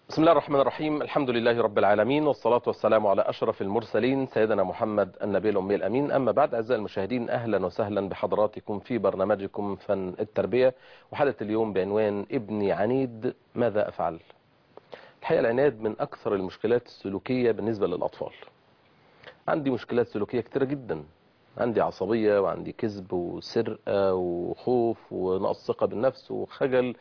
بسم الله الرحمن الرحيم الحمد لله رب العالمين والصلاة والسلام على أشرف المرسلين سيدنا محمد النبي الأمي الأمين أما بعد أعزائي المشاهدين أهلا وسهلا بحضراتكم في برنامجكم فن التربية وحلقة اليوم بعنوان ابني عنيد ماذا أفعل الحقيقة العناد من أكثر المشكلات السلوكية بالنسبة للأطفال عندي مشكلات سلوكية كتيرة جدا عندي عصبية وعندي كذب وسرقة وخوف ونقص ثقة بالنفس وخجل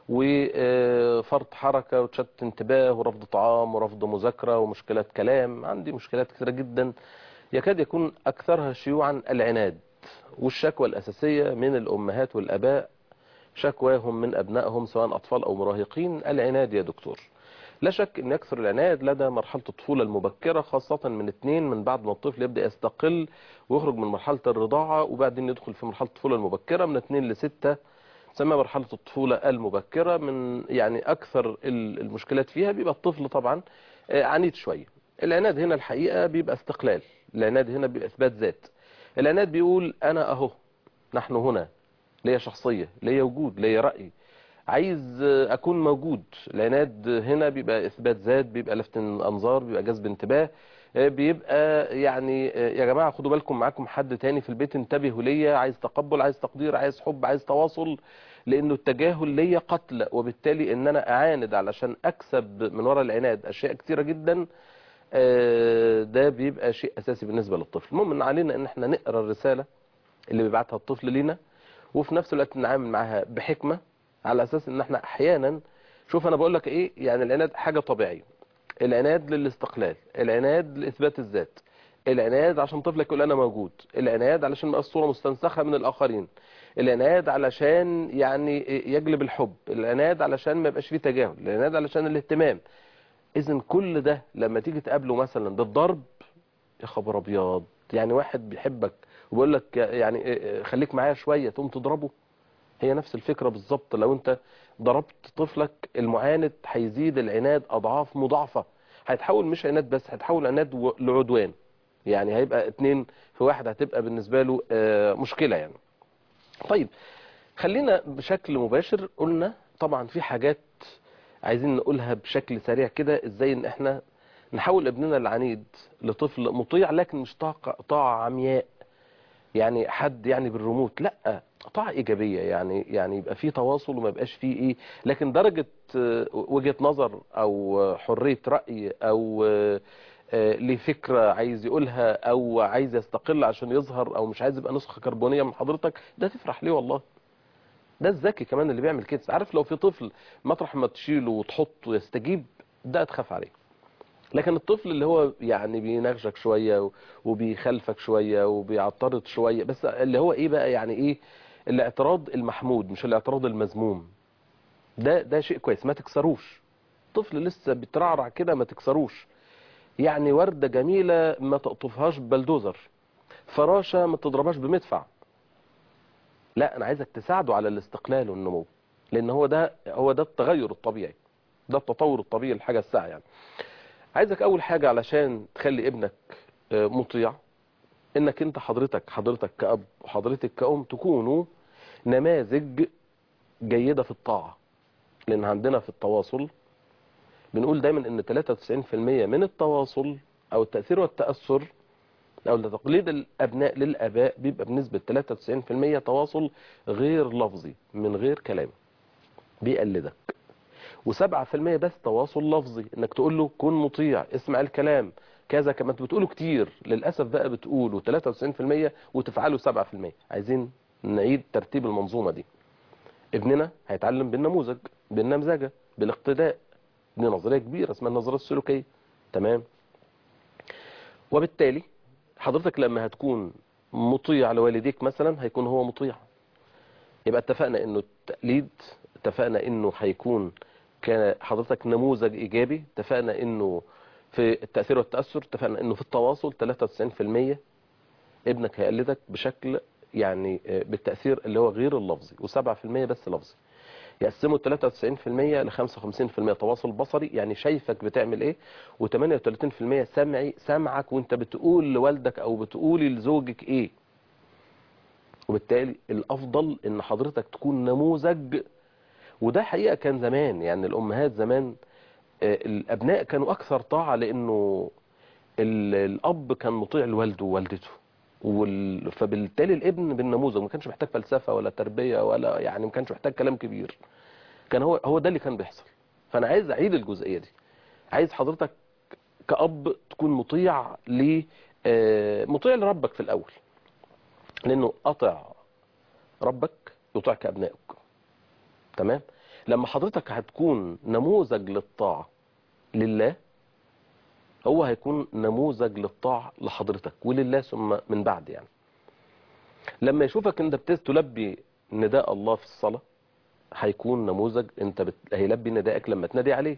وفرط حركة وتشتت انتباه ورفض طعام ورفض مذاكرة ومشكلات كلام عندي مشكلات كثيرة جدا يكاد يكون أكثرها شيوعا العناد والشكوى الأساسية من الأمهات والأباء شكواهم من أبنائهم سواء أطفال أو مراهقين العناد يا دكتور لا شك أن يكثر العناد لدى مرحلة الطفولة المبكرة خاصة من اثنين من بعد ما الطفل يبدأ يستقل ويخرج من مرحلة الرضاعة وبعدين يدخل في مرحلة الطفولة المبكرة من اثنين لستة تسمى مرحلة الطفولة المبكرة من يعني أكثر المشكلات فيها بيبقى الطفل طبعا عنيد شوية العناد هنا الحقيقة بيبقى استقلال العناد هنا بيبقى إثبات ذات العناد بيقول أنا أهو نحن هنا ليا شخصية ليا وجود ليا رأي عايز أكون موجود العناد هنا بيبقى إثبات ذات بيبقى لفت أنظار بيبقى جذب انتباه بيبقى يعني يا جماعة خدوا بالكم معاكم حد تاني في البيت انتبهوا ليا عايز تقبل عايز تقدير عايز حب عايز تواصل لانه التجاهل ليا قتل وبالتالي ان انا اعاند علشان اكسب من وراء العناد اشياء كتيرة جدا ده بيبقى شيء اساسي بالنسبة للطفل المهم ان علينا ان احنا نقرا الرسالة اللي بيبعتها الطفل لينا وفي نفس الوقت نتعامل معاها بحكمة على اساس ان احنا احيانا شوف انا بقول لك ايه يعني العناد حاجة طبيعية العناد للاستقلال العناد لإثبات الذات العناد عشان طفلك يقول أنا موجود العناد علشان يبقى الصورة مستنسخة من الآخرين العناد علشان يعني يجلب الحب العناد علشان ما يبقاش فيه تجاهل العناد علشان الاهتمام إذن كل ده لما تيجي تقابله مثلا بالضرب يا خبر أبيض يعني واحد بيحبك وبيقول لك يعني خليك معايا شوية تقوم تضربه هي نفس الفكرة بالظبط لو انت ضربت طفلك المعاند هيزيد العناد اضعاف مضاعفة هيتحول مش عناد بس هيتحول عناد لعدوان يعني هيبقى اتنين في واحد هتبقى بالنسبة له مشكلة يعني طيب خلينا بشكل مباشر قلنا طبعا في حاجات عايزين نقولها بشكل سريع كده ازاي ان احنا نحول ابننا العنيد لطفل مطيع لكن مش طاعة عمياء يعني حد يعني بالريموت لا طاعة إيجابية يعني يعني يبقى فيه تواصل وما يبقاش فيه إيه لكن درجة وجهة نظر أو حرية رأي أو ليه فكرة عايز يقولها أو عايز يستقل عشان يظهر أو مش عايز يبقى نسخة كربونية من حضرتك ده تفرح ليه والله ده الذكي كمان اللي بيعمل كده عارف لو في طفل مطرح ما تشيله وتحطه يستجيب ده تخاف عليه لكن الطفل اللي هو يعني بينغشك شوية وبيخالفك شوية وبيعترض شوية بس اللي هو ايه بقى يعني ايه الاعتراض المحمود مش الاعتراض المذموم ده ده شيء كويس ما تكسروش طفل لسه بيترعرع كده ما تكسروش يعني وردة جميلة ما تقطفهاش ببلدوزر فراشة ما تضربهاش بمدفع لا انا عايزك تساعده على الاستقلال والنمو لان هو ده هو ده التغير الطبيعي ده التطور الطبيعي للحاجة الساعة يعني عايزك اول حاجة علشان تخلي ابنك مطيع انك انت حضرتك حضرتك كأب وحضرتك كأم تكونوا نماذج جيدة في الطاعة لان عندنا في التواصل بنقول دايما ان 93% من التواصل او التأثير والتأثر او تقليد الابناء للاباء بيبقى بنسبة 93% تواصل غير لفظي من غير كلام بيقلدك و7% بس تواصل لفظي انك تقول له كن مطيع اسمع الكلام كذا كما انت بتقوله كتير للأسف بقى بتقوله 93% وتفعله 7% عايزين نعيد ترتيب المنظومة دي ابننا هيتعلم بالنموذج بالنمذجة بالاقتداء دي نظرية كبيرة اسمها النظرية السلوكية تمام وبالتالي حضرتك لما هتكون مطيع لوالديك مثلا هيكون هو مطيع يبقى اتفقنا انه التقليد اتفقنا انه هيكون كان حضرتك نموذج ايجابي اتفقنا انه في التأثير والتأثر اتفقنا انه في التواصل 93% ابنك هيقلدك بشكل يعني بالتأثير اللي هو غير اللفظي و7% بس لفظي يقسموا 93% ل 55% تواصل بصري يعني شايفك بتعمل ايه و38% سمعي سمعك وانت بتقول لوالدك او بتقولي لزوجك ايه وبالتالي الافضل ان حضرتك تكون نموذج وده حقيقة كان زمان يعني الامهات زمان آه، الابناء كانوا اكثر طاعه لانه ال- الاب كان مطيع لوالده ووالدته وال... فبالتالي الابن بالنموذج ما كانش محتاج فلسفه ولا تربيه ولا يعني ما كانش محتاج كلام كبير كان هو هو ده اللي كان بيحصل فانا عايز اعيد الجزئيه دي عايز حضرتك كأب تكون مطيع ل آه، مطيع لربك في الأول لأنه أطع ربك يطيعك أبنائك تمام لما حضرتك هتكون نموذج للطاعة لله هو هيكون نموذج للطاعة لحضرتك ولله ثم من بعد يعني لما يشوفك انت بتلبي نداء الله في الصلاة هيكون نموذج انت بت... هيلبي ندائك لما تنادي عليه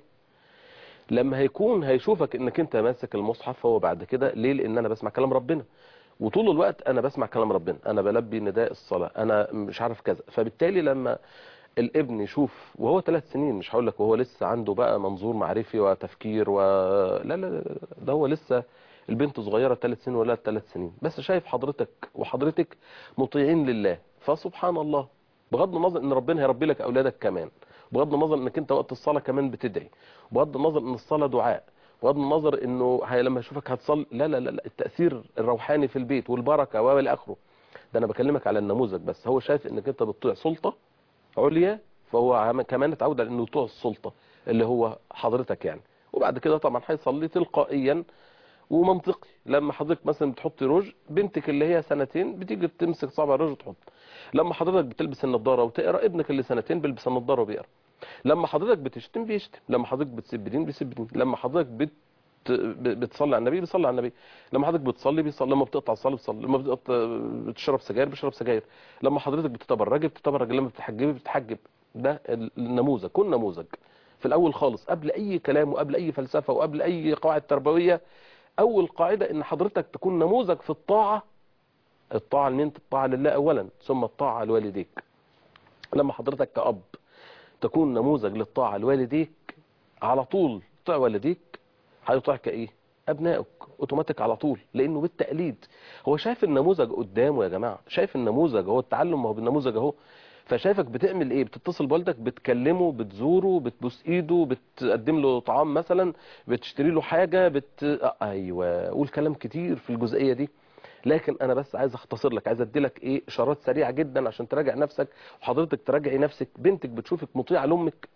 لما هيكون هيشوفك انك انت ماسك المصحف هو بعد كده ليه لان انا بسمع كلام ربنا وطول الوقت انا بسمع كلام ربنا انا بلبي نداء الصلاة انا مش عارف كذا فبالتالي لما الابن يشوف وهو ثلاث سنين مش هقول لك وهو لسه عنده بقى منظور معرفي وتفكير و لا لا لا ده هو لسه البنت صغيرة ثلاث سنين ولا ثلاث سنين بس شايف حضرتك وحضرتك مطيعين لله فسبحان الله بغض النظر ان ربنا هيربي لك اولادك كمان بغض النظر انك انت وقت الصلاة كمان بتدعي بغض النظر ان الصلاة دعاء بغض النظر انه هي لما يشوفك هتصلي لا لا لا لا، التأثير الروحاني في البيت والبركة والى اخره ده انا بكلمك على النموذج بس هو شايف انك انت بتطيع سلطة عليا فهو عم- كمان اتعود على انه يطيع السلطة اللي هو حضرتك يعني وبعد كده طبعا هيصلي تلقائيا ومنطقي لما حضرتك مثلا بتحطي روج بنتك اللي هي سنتين بتيجي تمسك صابع الروج وتحط لما حضرتك بتلبس النضاره وتقرا ابنك اللي سنتين بيلبس النضاره وبيقرا لما حضرتك بتشتم بيشتم لما حضرتك بتسب دين بيسب دين لما حضرتك بت ب- بتصلي على النبي بيصلي على النبي لما حضرتك بتصلي بيصلي لما بتقطع الصلاه بتصلي لما بتقط- بتشرب سجاير بيشرب سجاير لما حضرتك بتتبرجي بتتبرج لما بتحجبي بتحجب ده النموذج كن نموذج في الاول خالص قبل اي كلام وقبل اي فلسفه وقبل اي قواعد تربويه اول قاعده ان حضرتك تكون نموذج في الطاعه الطاعه ان انت الطاعه لله اولا ثم الطاعه لوالديك لما حضرتك كأب تكون نموذج للطاعة لوالديك على طول تطيع والديك هيطيعك ايه ابنائك اوتوماتيك على طول لانه بالتقليد هو شايف النموذج قدامه يا جماعة شايف النموذج هو التعلم ما هو بالنموذج اهو فشايفك بتعمل ايه بتتصل بوالدك بتكلمه بتزوره بتبوس ايده بتقدم له طعام مثلا بتشتري له حاجة بت... آه، ايوه قول كلام كتير في الجزئية دي لكن انا بس عايز اختصر لك عايز ادي لك ايه اشارات سريعه جدا عشان تراجع نفسك وحضرتك تراجعي نفسك بنتك بتشوفك مطيعه لامك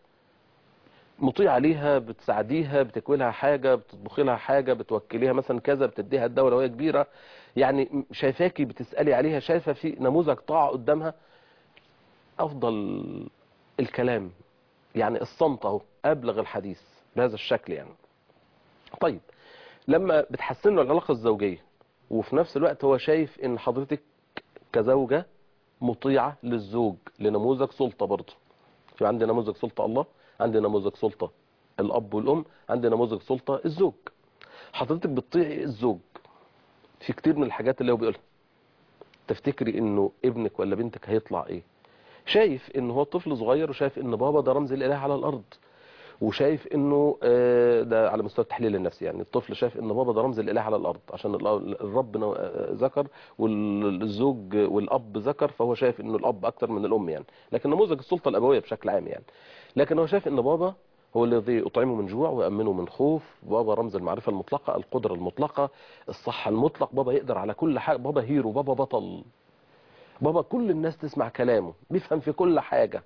مطيعه ليها بتساعديها بتكوي لها حاجه بتطبخي لها حاجه بتوكليها مثلا كذا بتديها الدواء لو هي كبيره يعني شايفاكي بتسالي عليها شايفه في نموذج طاعه قدامها افضل الكلام يعني الصمت اهو ابلغ الحديث بهذا الشكل يعني طيب لما بتحسن له العلاقه الزوجيه وفي نفس الوقت هو شايف ان حضرتك كزوجة مطيعة للزوج لنموذج سلطة برضه في عندي نموذج سلطة الله عندي نموذج سلطة الأب والأم عندي نموذج سلطة الزوج حضرتك بتطيعي الزوج في كتير من الحاجات اللي هو بيقولها تفتكري انه ابنك ولا بنتك هيطلع ايه شايف ان هو طفل صغير وشايف ان بابا ده رمز الاله على الارض وشايف انه آه، ده على مستوى التحليل النفسي يعني الطفل شايف ان بابا ده رمز الاله على الارض عشان ال- الرب نو- آه، ذكر والزوج والاب ذكر فهو شايف انه الاب اكتر من الام يعني لكن نموذج السلطه الابويه بشكل عام يعني لكن هو شايف ان بابا هو الذي يطعمه من جوع ويأمنه من خوف بابا رمز المعرفة المطلقة القدرة المطلقة الصحة المطلق بابا يقدر على كل حاجة بابا هيرو بابا بطل بابا كل الناس تسمع كلامه بيفهم في كل حاجة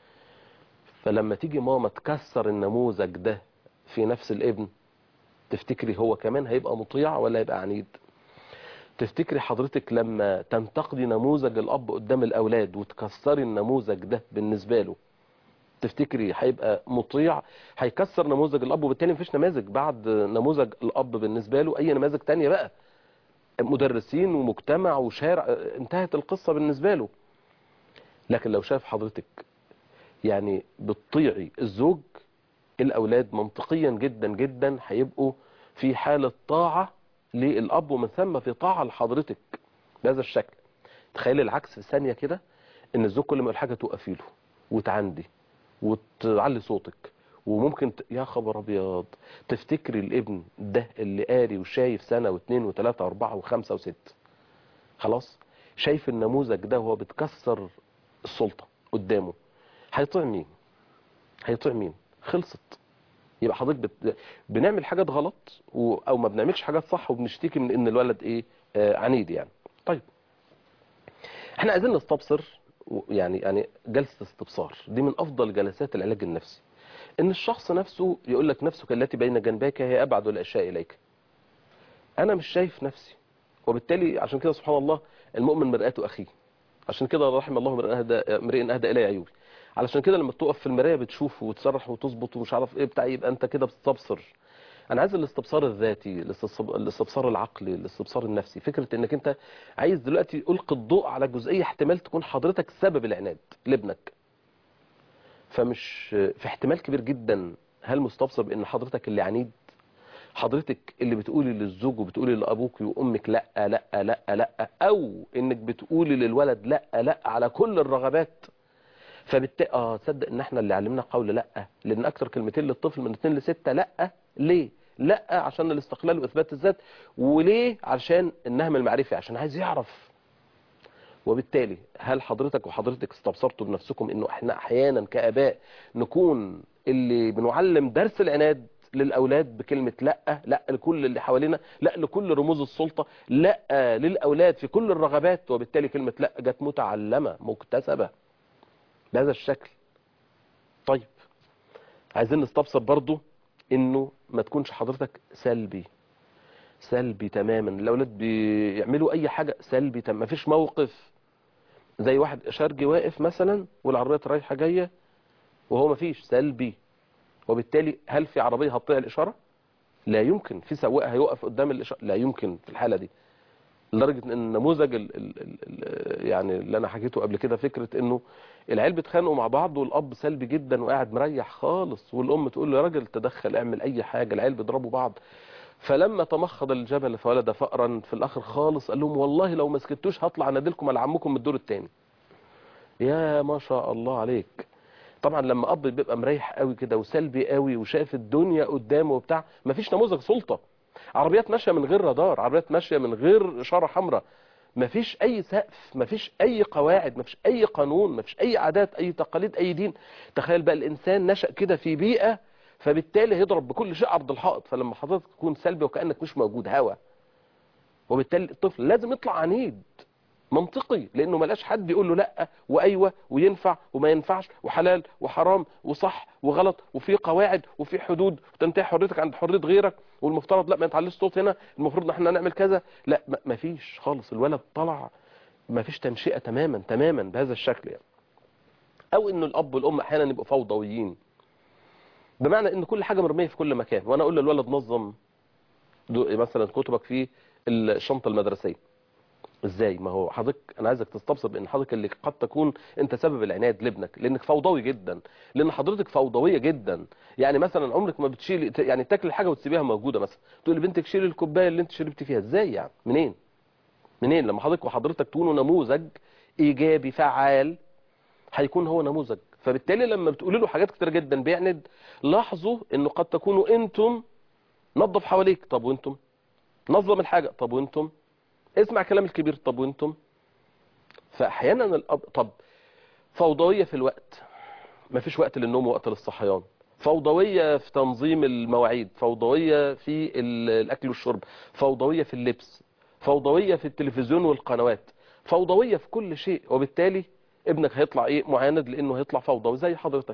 فلما تيجي ماما تكسر النموذج ده في نفس الابن تفتكري هو كمان هيبقى مطيع ولا هيبقى عنيد تفتكري حضرتك لما تنتقدي نموذج الاب قدام الاولاد وتكسري النموذج ده بالنسبه له تفتكري هيبقى مطيع هيكسر نموذج الاب وبالتالي مفيش نماذج بعد نموذج الاب بالنسبه له اي نماذج تانية بقى مدرسين ومجتمع وشارع انتهت القصه بالنسبه له لكن لو شاف حضرتك يعني بتطيعي الزوج الاولاد منطقيا جدا جدا هيبقوا في حاله طاعه للاب ومن ثم في طاعه لحضرتك بهذا الشكل تخيلي العكس في ثانيه كده ان الزوج كل ما يقول حاجه توقفي له وتعندي وتعلي صوتك وممكن ت... يا خبر ابيض تفتكري الابن ده اللي قاري وشايف سنه واثنين وثلاثه واربعه وخمسه وسته خلاص شايف النموذج ده وهو بتكسر السلطه قدامه هيطيع مين هيطيع مين خلصت يبقى حضرتك بت... بنعمل حاجات غلط و... او ما بنعملش حاجات صح وبنشتكي من ان الولد ايه آه عنيد يعني طيب احنا عايزين نستبصر و- يعني يعني جلسه استبصار دي من افضل جلسات العلاج النفسي ان الشخص نفسه يقول لك نفسك التي بين جنبيك هي ابعد الاشياء اليك انا مش شايف نفسي وبالتالي عشان كده سبحان الله المؤمن مرآة اخيه عشان كده رحم الله امرئ اهدى امرئ اهدى الي عيوبي علشان كده لما تقف في المرايه بتشوف وتسرح وتظبط ومش عارف ايه بتاع يبقى انت كده بتستبصر انا عايز الاستبصار الذاتي الاستبصار الاستبصار العقلي الاستبصار النفسي فكره انك انت عايز دلوقتي القي الضوء على جزئيه احتمال تكون حضرتك سبب العناد لابنك فمش في احتمال كبير جدا هل مستبصر بان حضرتك اللي عنيد حضرتك اللي بتقولي للزوج وبتقولي لابوك وامك لا لا لا لا او انك بتقولي للولد لا لا على كل الرغبات فبالتالي اه تصدق ان احنا اللي علمنا قول لا لان اكتر كلمتين للطفل من 2 ل 6 لا ليه لا عشان الاستقلال واثبات الذات وليه عشان النهم المعرفي عشان عايز يعرف وبالتالي هل حضرتك وحضرتك استبصرتوا بنفسكم انه احنا احيانا كاباء نكون اللي بنعلم درس العناد للاولاد بكلمه لا لا لكل اللي حوالينا لا لكل رموز السلطه لا للاولاد في كل الرغبات وبالتالي كلمه لا جت متعلمه مكتسبه بهذا الشكل طيب عايزين نستبصر برضو انه ما تكونش حضرتك سلبي سلبي تماما الاولاد بيعملوا اي حاجه سلبي تماما مفيش موقف زي واحد اشارجي واقف مثلا والعربيه رايحه جايه وهو مفيش سلبي وبالتالي هل في عربيه هتطيع الاشاره لا يمكن في سواق هيقف قدام الاشاره لا يمكن في الحاله دي لدرجه ان النموذج ال ال ال يعني اللي انا حكيته قبل كده فكره انه العيال بيتخانقوا مع بعض والاب سلبي جدا وقاعد مريح خالص والام تقول له يا راجل تدخل اعمل اي حاجه العيال بيضربوا بعض فلما تمخض الجبل فولد فأرا في الاخر خالص قال لهم والله لو ما سكتوش هطلع انادلكم على عمكم من الدور الثاني يا ما شاء الله عليك طبعا لما اب بيبقى مريح قوي كده وسلبي قوي وشايف الدنيا قدامه وبتاع مفيش نموذج سلطه عربيات ماشيه من غير رادار عربيات ماشيه من غير اشاره حمراء مفيش اي سقف مفيش اي قواعد مفيش اي قانون مفيش اي عادات اي تقاليد اي دين تخيل بقى الانسان نشأ كده في بيئه فبالتالي هيضرب بكل شيء عرض الحائط فلما حضرتك تكون سلبي وكانك مش موجود هوا وبالتالي الطفل لازم يطلع عنيد منطقي لانه ملاش حد يقول له لا وايوه وينفع وما ينفعش وحلال وحرام وصح وغلط وفي قواعد وفي حدود وتنتهي حريتك عند حريه غيرك والمفترض لا ما يتعليش صوت هنا المفروض ان احنا نعمل كذا لا ما فيش خالص الولد طلع ما فيش تنشئه تماما تماما بهذا الشكل يعني او انه الاب والام احيانا يبقوا فوضويين بمعنى ان كل حاجه مرميه في كل مكان وانا اقول للولد نظم مثلا كتبك في الشنطه المدرسيه ازاي ما هو حضرتك انا عايزك تستبصر بان حضرتك اللي قد تكون انت سبب العناد لابنك لانك فوضوي جدا لان حضرتك فوضويه جدا يعني مثلا عمرك ما بتشيل يعني تاكل الحاجه وتسيبيها موجوده مثلا تقول لبنتك شيل الكوبايه اللي انت شربتي فيها ازاي يعني منين منين لما حضرتك وحضرتك تكونوا نموذج ايجابي فعال هيكون هو نموذج فبالتالي لما بتقولي له حاجات كتير جدا بيعند لاحظوا انه قد تكونوا انتم نظف حواليك طب وانتم نظم الحاجه طب وانتم اسمع كلام الكبير طب وانتم فاحيانا الاب طب فوضويه في الوقت ما فيش وقت للنوم ووقت للصحيان فوضويه في تنظيم المواعيد فوضويه في الاكل والشرب فوضويه في اللبس فوضويه في التلفزيون والقنوات فوضويه في كل شيء وبالتالي ابنك هيطلع ايه معاند لانه هيطلع فوضوي زي حضرتك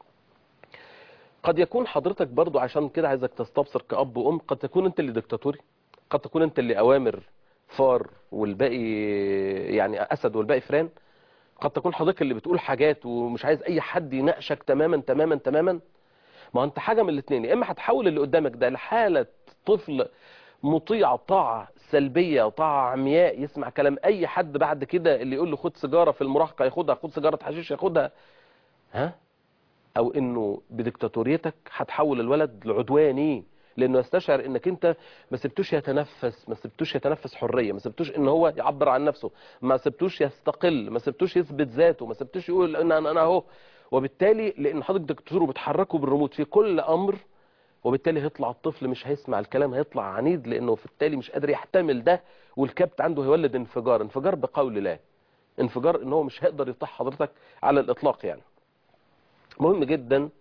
قد يكون حضرتك برضو عشان كده عايزك تستبصر كأب وأم قد تكون انت اللي دكتاتوري قد تكون انت اللي اوامر فار والباقي يعني اسد والباقي فران قد تكون حضرتك اللي بتقول حاجات ومش عايز اي حد يناقشك تماما تماما تماما ما انت حاجه من الاثنين يا اما هتحول اللي قدامك ده لحاله طفل مطيع طاعه سلبيه وطاعه عمياء يسمع كلام اي حد بعد كده اللي يقول له خد سيجاره في المراهقه ياخدها خد سيجاره حشيش ياخدها ها او انه بديكتاتوريتك هتحول الولد لعدواني لانه يستشعر انك انت ما سبتوش يتنفس ما سبتوش يتنفس حريه ما سبتوش ان هو يعبر عن نفسه ما سبتوش يستقل ما سبتوش يثبت ذاته ما سبتوش يقول ان انا انا اهو وبالتالي لان حضرتك دكتور وبتحركه بالريموت في كل امر وبالتالي هيطلع الطفل مش هيسمع الكلام هيطلع عنيد لانه في التالي مش قادر يحتمل ده والكبت عنده هيولد انفجار انفجار بقول الله انفجار ان هو مش هيقدر يطيح حضرتك على الاطلاق يعني مهم جدا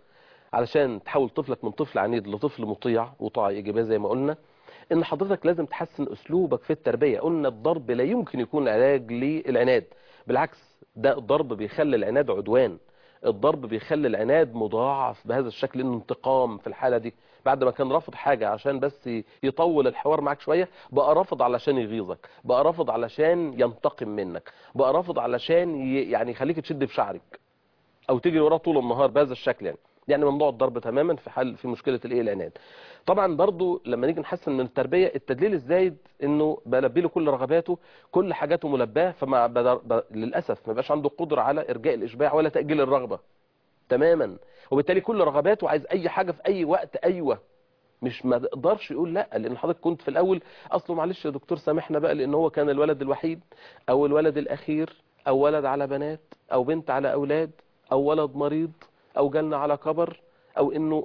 علشان تحول طفلك من طفل عنيد لطفل مطيع وطاعة إيجابية زي ما قلنا إن حضرتك لازم تحسن أسلوبك في التربية قلنا الضرب لا يمكن يكون علاج للعناد بالعكس ده الضرب بيخلي العناد عدوان الضرب بيخلي العناد مضاعف بهذا الشكل انه انتقام في الحالة دي بعد ما كان رافض حاجة عشان بس يطول الحوار معاك شوية بقى رافض علشان يغيظك بقى رافض علشان ينتقم منك بقى رافض علشان ي... يعني يخليك تشد في شعرك او تجري وراه طول النهار بهذا الشكل يعني يعني ممنوع الضرب تماما في حل في مشكله الايه العناد طبعا برضو لما نيجي نحسن من التربيه التدليل الزايد انه بلبي له كل رغباته كل حاجاته ملباه فما بدر... ب... للاسف ما بقاش عنده قدره على ارجاء الاشباع ولا تاجيل الرغبه تماما وبالتالي كل رغباته عايز اي حاجه في اي وقت ايوه مش ما تقدرش يقول لا لان حضرتك كنت في الاول اصله معلش يا دكتور سامحنا بقى لان هو كان الولد الوحيد او الولد الاخير او ولد على بنات او بنت على اولاد او ولد مريض او جالنا على كبر او انه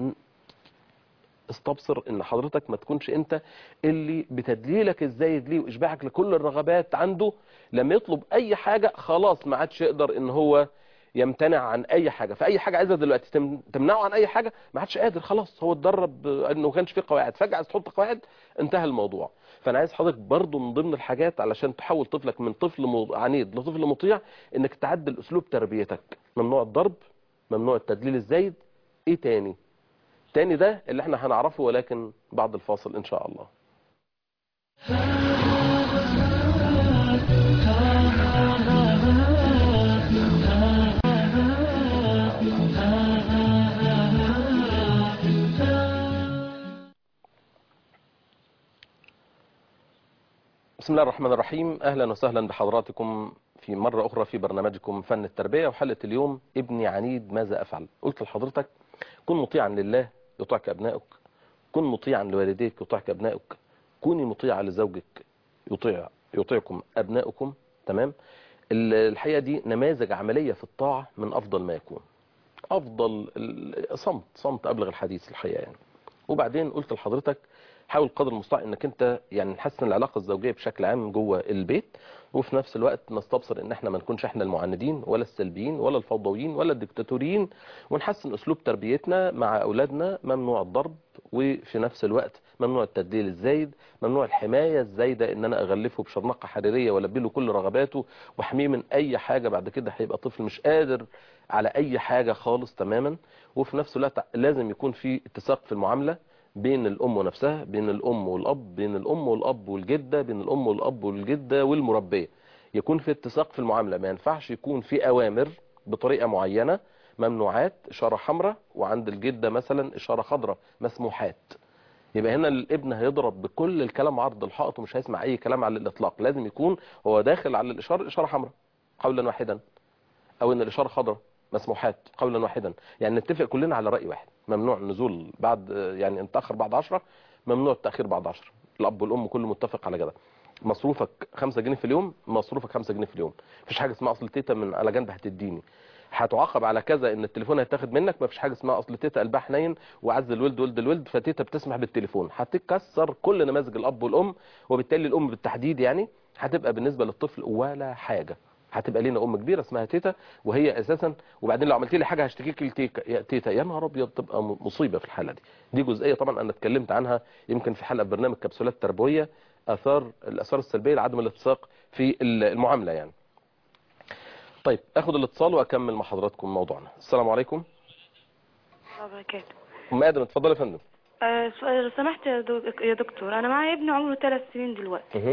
استبصر ان حضرتك ما تكونش انت اللي بتدليلك الزايد ليه واشباعك لكل الرغبات عنده لما يطلب اي حاجة خلاص ما عادش يقدر ان هو يمتنع عن اي حاجة فاي حاجة عايزها دلوقتي تمنعه عن اي حاجة ما عادش قادر خلاص هو اتدرب انه ما كانش فيه قواعد فجأة عايز تحط قواعد انتهى الموضوع فانا عايز حضرتك برضو من ضمن الحاجات علشان تحول طفلك من طفل عنيد لطفل مطيع انك تعدل اسلوب تربيتك ممنوع الضرب ممنوع التدليل الزايد ايه تاني تاني ده اللي احنا هنعرفه ولكن بعد الفاصل ان شاء الله بسم الله الرحمن الرحيم اهلا وسهلا بحضراتكم في مرة اخرى في برنامجكم فن التربية وحلقة اليوم ابني عنيد ماذا افعل قلت لحضرتك كن مطيعا لله يطيعك ابنائك كن مطيعا لوالديك يطيعك ابنائك كوني مطيعة لزوجك يطيع يطيعكم ابنائكم تمام الحقيقة دي نماذج عملية في الطاعة من افضل ما يكون افضل صمت صمت ابلغ الحديث الحقيقة يعني وبعدين قلت لحضرتك حاول قدر المستطاع انك انت يعني نحسن العلاقه الزوجيه بشكل عام جوه البيت وفي نفس الوقت نستبصر ان احنا ما نكونش احنا المعاندين ولا السلبيين ولا الفوضويين ولا الدكتاتوريين ونحسن اسلوب تربيتنا مع اولادنا ممنوع الضرب وفي نفس الوقت ممنوع التدليل الزايد ممنوع الحمايه الزايده ان انا اغلفه بشرنقه حريريه والبي له كل رغباته واحميه من اي حاجه بعد كده هيبقى طفل مش قادر على اي حاجه خالص تماما وفي نفس الوقت لازم يكون في اتساق في المعامله بين الأم ونفسها بين الأم والأب بين الأم والأب والجدة بين الأم والأب والجدة والمربية يكون في اتساق في المعاملة ما ينفعش يكون في أوامر بطريقة معينة ممنوعات إشارة حمراء وعند الجدة مثلا إشارة خضراء مسموحات يبقى هنا الابن هيضرب بكل الكلام عرض الحائط ومش هيسمع أي كلام على الإطلاق لازم يكون هو داخل على الإشارة إشارة حمراء قولا واحدا أو إن الإشارة خضراء مسموحات قولا واحدا يعني نتفق كلنا على رأي واحد ممنوع النزول بعد يعني نتاخر بعد 10 ممنوع التاخير بعد 10 الاب والام كله متفق على كده مصروفك 5 جنيه في اليوم مصروفك 5 جنيه في اليوم مفيش حاجه اسمها اصل تيتا من على جنب هتديني هتعاقب على كذا ان التليفون هيتاخد منك مفيش حاجه اسمها اصل تيتا قلبها حنين وعز الولد ولد الولد فتيتا بتسمح بالتليفون هتكسر كل نماذج الاب والام وبالتالي الام بالتحديد يعني هتبقى بالنسبه للطفل ولا حاجه هتبقى لينا ام كبيره اسمها تيتا وهي اساسا وبعدين لو عملت لي حاجه هشتكيك لتيتا يا تيتا يا نهار ابيض تبقى مصيبه في الحاله دي دي جزئيه طبعا انا اتكلمت عنها يمكن في حلقه برنامج كبسولات تربويه اثار الاثار السلبيه لعدم الاتساق في المعامله يعني طيب اخد الاتصال واكمل مع حضراتكم موضوعنا السلام عليكم وبركاته ام ادم اتفضل يا فندم أه لو سمحت يا يا دكتور انا معايا ابن عمره ثلاث سنين دلوقتي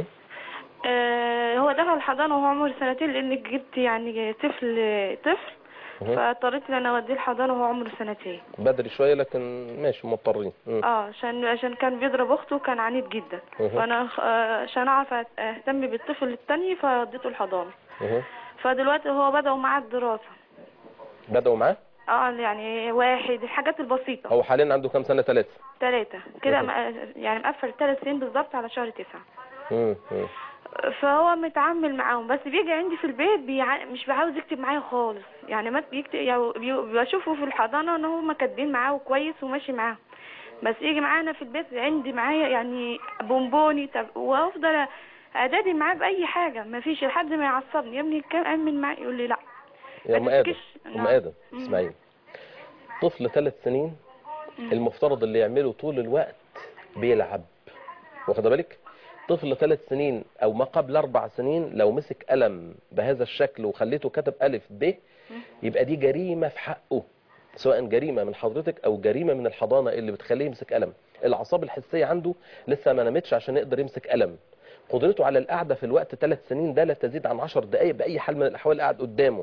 أه هو دخل الحضانه وهو عمره سنتين لان جبت يعني طفل طفل فاضطريت ان انا اوديه الحضانه وهو عمره سنتين بدري شويه لكن ماشي مضطرين اه عشان عشان كان بيضرب اخته وكان عنيد جدا فانا عشان اعرف اهتم بالطفل الثاني فوديته الحضانه فدلوقتي هو بدأوا معاه الدراسه بدأوا معاه اه يعني واحد الحاجات البسيطه هو حاليا عنده كام سنه ثلاثه ثلاثه كده يعني مقفل ثلاث سنين بالظبط على شهر تسعة امم فهو متعامل معاهم بس بيجي عندي في البيت بيع... مش بعاوز يكتب معايا خالص يعني ما بيكتب يعني بشوفه في الحضانه ان هم كاتبين معاه كويس وماشي معاهم بس يجي معانا في البيت عندي معايا يعني بونبوني طب وافضل ادادي معاه باي حاجه ما فيش لحد ما يعصبني يا ابني كم امن معاه يقول لي لا يا ام ادم ام ادم اسمعيني طفل ثلاث سنين المفترض اللي يعمله طول الوقت بيلعب واخد بالك طفل ثلاث سنين او ما قبل اربع سنين لو مسك قلم بهذا الشكل وخليته كتب الف ب يبقى دي جريمه في حقه سواء جريمه من حضرتك او جريمه من الحضانه اللي بتخليه يمسك قلم الاعصاب الحسيه عنده لسه ما نمتش عشان يقدر يمسك قلم قدرته على القعده في الوقت ثلاث سنين ده لا تزيد عن 10 دقائق باي حال من الاحوال قاعد قدامه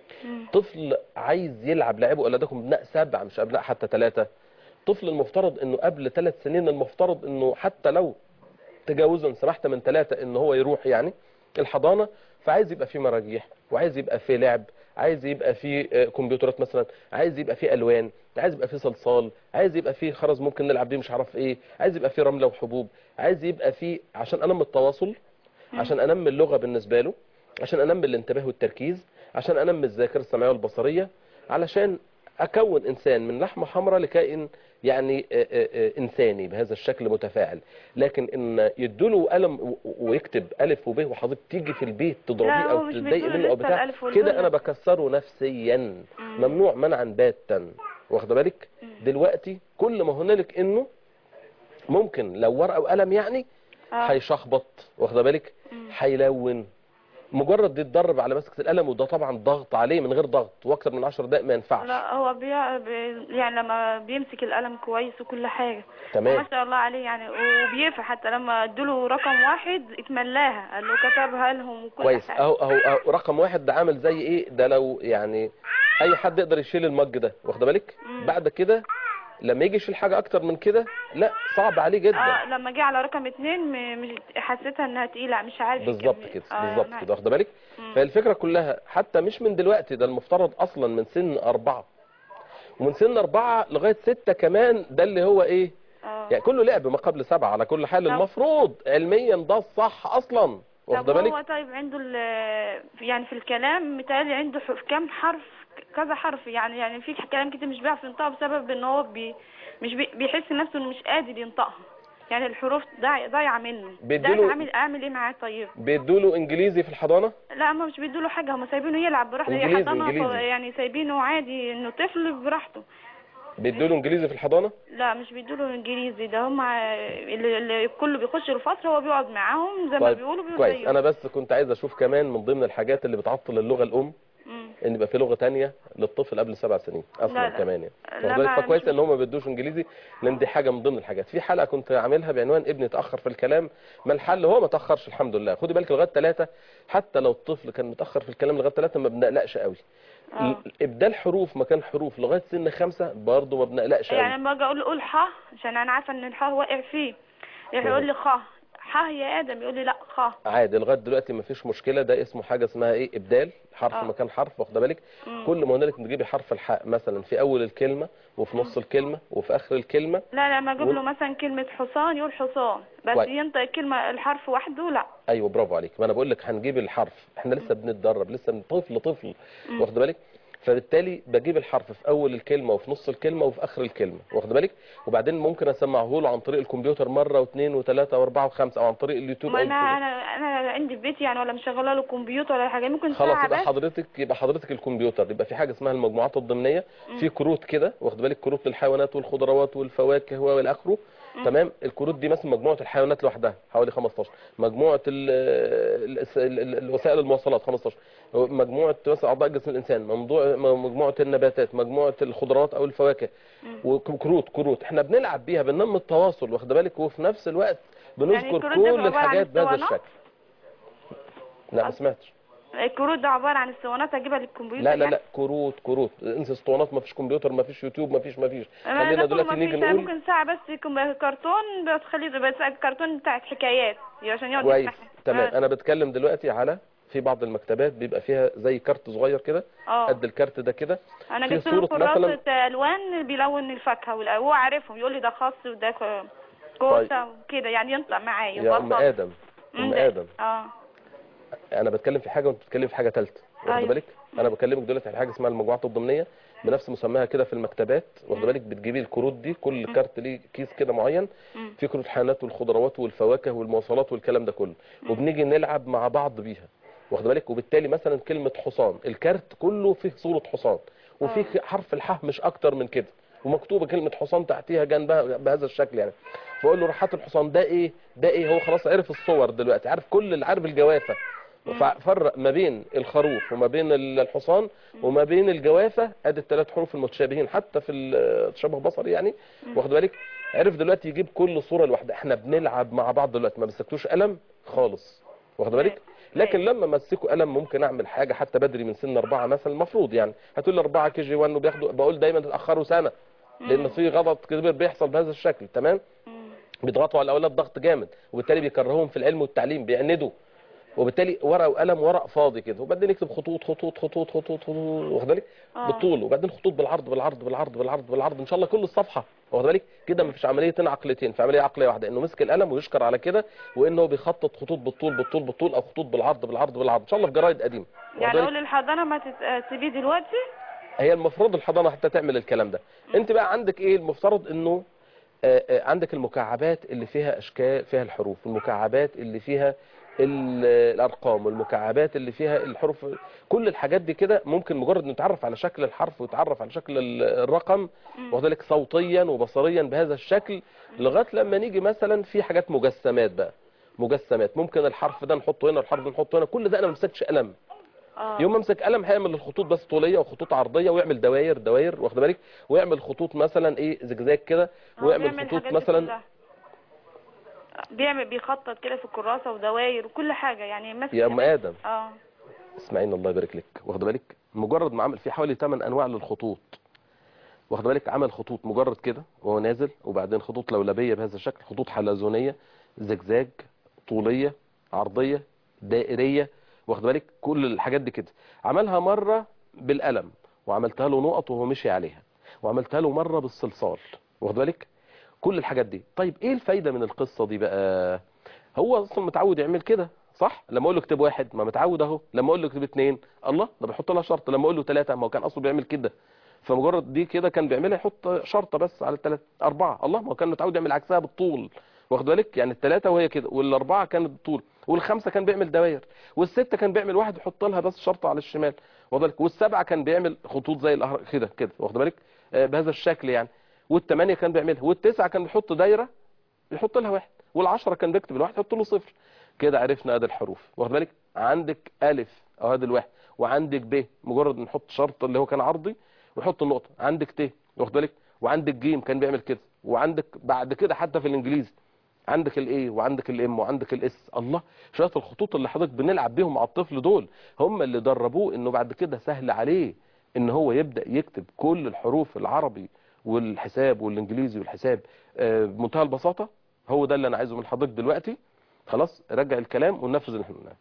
طفل عايز يلعب لعبه اولادكم ابناء سبع مش ابناء حتى ثلاثه طفل المفترض انه قبل ثلاث سنين المفترض انه حتى لو تجاوزا سمحت من ثلاثة ان هو يروح يعني الحضانة فعايز يبقى فيه مراجيح وعايز يبقى فيه لعب عايز يبقى فيه آه، كمبيوترات مثلا عايز يبقى فيه الوان عايز يبقى فيه صلصال عايز يبقى فيه خرز ممكن نلعب بيه مش عارف ايه عايز يبقى فيه رملة وحبوب عايز يبقى فيه عشان انمي التواصل عشان انمي اللغة بالنسبة له عشان انمي الانتباه والتركيز عشان انمي الذاكرة السمعية والبصرية علشان اكون انسان من لحمة حمراء لكائن يعني آه، آه، آه، انساني بهذا الشكل متفاعل لكن ان يدوله قلم و- ويكتب الف وب وحضرتك تيجي في البيت تضربيه لا، هو او مش تتضايق بيدوله منه او لسه بتاع الألف والب كده انا ده. بكسره نفسيا مم. ممنوع منعا باتا واخده بالك دلوقتي كل ما هنالك انه ممكن لو ورقه وقلم يعني اه هيشخبط واخده بالك هيلون مجرد يتدرب على مسكه القلم وده طبعا ضغط عليه من غير ضغط واكتر من 10 دقائق ما ينفعش لا هو بي... بي... يعني لما بيمسك القلم كويس وكل حاجة تمام ما شاء الله عليه يعني وبيفرح حتى لما ادوله رقم واحد اتملاها قال له كتبها لهم وكل كويس حاجة اهو اهو اهو رقم واحد ده عامل زي ايه ده لو يعني اي حد يقدر يشيل المج ده واخده بالك مم. بعد كده لما يجي يشيل حاجه اكتر من كده لا صعب عليه جدا اه لما جه على رقم اتنين م... مش حسيتها انها تقيلة مش عارف بالظبط يكمل. كده آه، بالظبط نعم. كده واخده بالك مم. فالفكره كلها حتى مش من دلوقتي ده المفترض اصلا من سن اربعه ومن سن اربعه لغايه سته كمان ده اللي هو ايه اه يعني كله لعب ما قبل سبعه على كل حال طب- المفروض علميا ده الصح اصلا واخده طب بالك هو طيب عنده ال... يعني في الكلام متهيألي عنده حرف كام حرف كذا حرف يعني يعني في كلام كتير مش بيعرف ينطقها بسبب ان هو بي... مش بي... بيحس نفسه انه مش قادر ينطقها يعني الحروف ضايع- ضايعه منه ده بيديله- أنا اعمل اعمل ايه معاه طيب بيدوله انجليزي في الحضانه لا هم مش بيدوا له حاجه هم سايبينه يلعب براحته هي إنجليزي- حضانه إنجليزي. ف- يعني سايبينه عادي انه طفل براحته بيدوله انجليزي في الحضانه لا مش بيدوا له انجليزي ده هم اللي, اللي كله بيخش الفصل هو بيقعد معاهم زي ما طيب بيقولوا بيقول كويس زيهم. انا بس كنت عايز اشوف كمان من ضمن الحاجات اللي بتعطل اللغه الام مم. ان يبقى في لغه تانية للطفل قبل سبع سنين اصلا لا، لا. كمان يعني لا، واخد بالك ما- فكويس مش- ان هم ما بيدوش انجليزي لان دي حاجه من ضمن الحاجات في حلقه كنت عاملها بعنوان ابني اتاخر في الكلام ما الحل هو ما تاخرش الحمد لله خدي بالك لغايه ثلاثه حتى لو الطفل كان متاخر في الكلام لغايه ثلاثه ما بنقلقش قوي اه ابدال حروف مكان حروف لغايه سن خمسه برضه ما بنقلقش يعني قوي لما باجي اقول قول ح عشان انا عارفه ان الح واقع فيه يقول لي خ ح يا ادم يقول لي لا خ عادي لغايه دلوقتي ما فيش مشكله ده اسمه حاجه اسمها ايه ابدال حرف آه. مكان حرف واخده بالك مم. كل ما هنالك تجيبي حرف الحاء مثلا في اول الكلمه وفي نص الكلمه وفي اخر الكلمه لا لما اجيب وال- له مثلا كلمه حصان يقول حصان بس كويس. ينطق الكلمه الحرف وحده لا ايوه برافو عليك ما انا بقول لك هنجيب الحرف احنا لسه بنتدرب لسه من طفل طفل مم. واخد بالك فبالتالي بجيب الحرف في اول الكلمه وفي نص الكلمه وفي اخر الكلمه واخد بالك وبعدين ممكن اسمعه له عن طريق الكمبيوتر مره واثنين وثلاثه واربعه وخمسه او عن طريق اليوتيوب ما او انا الفيسبوك. انا انا عندي في بيتي يعني ولا مشغله له كمبيوتر ولا حاجه ممكن خلاص ساعه يبقى بس حضرتك يبقى حضرتك الكمبيوتر يبقى في حاجه اسمها المجموعات الضمنيه في كروت كده واخد بالك كروت للحيوانات والخضروات والفواكه والى اخره تمام الكروت دي مثلا مجموعه الحيوانات لوحدها حوالي 15 مجموعه ال ال ال ال الوسائل المواصلات 15 مجموعه مثلا اعضاء جسم الانسان موضوع مجموعه النباتات مجموعه الخضروات او الفواكه وكروت كروت احنا بنلعب بيها بننمي التواصل واخد بالك وفي نفس الوقت بنذكر الكروت ده كل عبارة عن الحاجات بهذا اسطوانات؟ الشكل لا ما سمعتش الكروت ده عباره عن اسطوانات اجيبها للكمبيوتر لا لا يعني؟ لا كروت كروت انسى اسطوانات ما فيش كمبيوتر ما فيش يوتيوب ما فيش ما فيش ما خلينا ده دلوقتي ما نيجي فيش نقول ممكن ساعه بس يكون كرتون بتخليه بس كرتون بتاعت حكايات عشان يقعد كويس يسمعها. تمام آه. انا بتكلم دلوقتي على في بعض المكتبات بيبقى فيها زي كارت صغير كده اه قد الكارت ده كده انا في جبت له صورة مثلا كراسه الوان بيلون الفاكهه والأ- هو عارفهم يقول لي ده خاص وده ك- كوسه وكده يعني ينطق معايا يا يبقى ام خاص. ادم ام مم، ده- ادم اه انا بتكلم في حاجه وانت بتتكلم في حاجه ثالثه واخد أيوة. بالك انا بكلمك دلوقتي على حاجه اسمها المجموعات الضمنيه بنفس مسماها كده في المكتبات واخد بالك بتجيبي الكروت دي كل كارت ليه كيس كده معين مم. في كروت الحيوانات والخضروات والفواكه والمواصلات والكلام ده كله وبنيجي نلعب مع بعض بيها واخد بالك وبالتالي مثلا كلمه حصان الكارت كله فيه صوره حصان وفي حرف الحاء مش اكتر من كده ومكتوبه كلمه حصان تحتيها جنبها بهذا الشكل يعني فاقول له راحات الحصان ده ايه ده ايه هو خلاص عرف الصور دلوقتي عارف كل اللي عارف الجوافه فرق ما بين الخروف وما بين الحصان وما بين الجوافه ادي الثلاث حروف المتشابهين حتى في التشابه بصري يعني واخد بالك عرف دلوقتي يجيب كل صوره لوحدها احنا بنلعب مع بعض دلوقتي ما مسكتوش قلم خالص واخد بالك لكن لما مسكوا قلم ممكن اعمل حاجه حتى بدري من سن اربعه مثلا المفروض يعني هتقول لي اربعه كي جي 1 وبياخدوا بقول دايما تاخروا سنه لان في غلط كبير بيحصل بهذا الشكل تمام بيضغطوا على الاولاد ضغط جامد وبالتالي بيكرهوهم في العلم والتعليم بيعندوا وبالتالي ورقه وقلم ورق فاضي كده وبعدين يكتب خطوط خطوط خطوط خطوط خطوط واخد بالك آه. بالطول وبعدين خطوط بالعرض بالعرض بالعرض بالعرض بالعرض ان شاء الله كل الصفحه واخد بالك كده مفيش عمليتين عقليتين في عمليه عقليه واحده انه مسك القلم ويشكر على كده وانه بيخطط خطوط بالطول بالطول بالطول او خطوط بالعرض بالعرض بالعرض ان شاء الله في جرايد قديمه واخد يعني بالك؟ اقول للحضانه ما تسيبيه دلوقتي هي المفروض الحضانه حتى تعمل الكلام ده انت بقى عندك ايه المفترض انه آه، آه، عندك المكعبات اللي فيها اشكال فيها الحروف المكعبات اللي فيها ال- الارقام والمكعبات اللي فيها الحروف كل الحاجات دي كده ممكن مجرد نتعرف على شكل الحرف ويتعرف على شكل ال- الرقم وذلك صوتيا وبصريا بهذا الشكل لغايه لما نيجي مثلا في حاجات مجسمات بقى مجسمات ممكن الحرف ده نحطه هنا والحرف ده نحطه هنا كل ده انا ما مسكتش قلم اه يوم ما امسك قلم هيعمل الخطوط بس طوليه وخطوط عرضيه ويعمل دواير دواير واخد بالك ويعمل خطوط مثلا ايه زجزاج كده هو ويعمل بيعمل خطوط الحاجات دي مثلا كلها. بيعمل بيخطط كده في الكراسه ودواير وكل حاجه يعني ماسك يا ام ادم اه اسمعيني الله يبارك لك واخد بالك مجرد ما عمل في حوالي 8 انواع للخطوط واخد بالك عمل خطوط مجرد كده وهو نازل وبعدين خطوط لولبيه بهذا الشكل خطوط حلزونيه زجزاج طوليه عرضيه دائريه واخد بالك كل الحاجات دي كده عملها مره بالقلم وعملتها له نقط وهو مشي عليها وعملتها له مره بالصلصال واخد بالك كل الحاجات دي طيب ايه الفايده من القصه دي بقى هو اصلا متعود يعمل كده صح لما اقول له اكتب واحد ما متعود اهو لما اقول له اكتب اثنين الله ده بيحط لها شرط لما اقول له ثلاثه ما هو كان اصله بيعمل كده فمجرد دي كده كان بيعملها يحط شرطه بس على الثلاثه اربعه الله ما هو كان متعود يعمل عكسها بالطول واخد بالك يعني الثلاثه وهي كده والاربعه كانت بالطول والخمسه كان بيعمل دواير والسته كان بيعمل واحد يحط لها بس شرطه على الشمال واخد بالك والسبعه كان بيعمل خطوط زي الأهر... كده كده واخد بالك آه، بهذا الشكل يعني والثمانيه كان بيعملها والتسعه كان بيحط دايره يحط لها واحد والعشرة كان بيكتب الواحد يحط له صفر كده عرفنا ادي الحروف واخد بالك عندك الف اهو ادي الواحد وعندك ب مجرد نحط شرط اللي هو كان عرضي ويحط النقطه عندك ت واخد بالك وعندك جيم كان بيعمل كده وعندك بعد كده حتى في الانجليزي عندك الاي وعندك الام وعندك الاس الله شويه الخطوط اللي حضرتك بنلعب بيهم مع الطفل دول هم اللي دربوه انه بعد كده سهل عليه ان هو يبدا يكتب كل الحروف العربي والحساب والانجليزي والحساب آه، بمنتهى البساطه هو ده اللي انا عايزه من حضرتك دلوقتي خلاص رجع الكلام وننفذ اللي احنا قلناه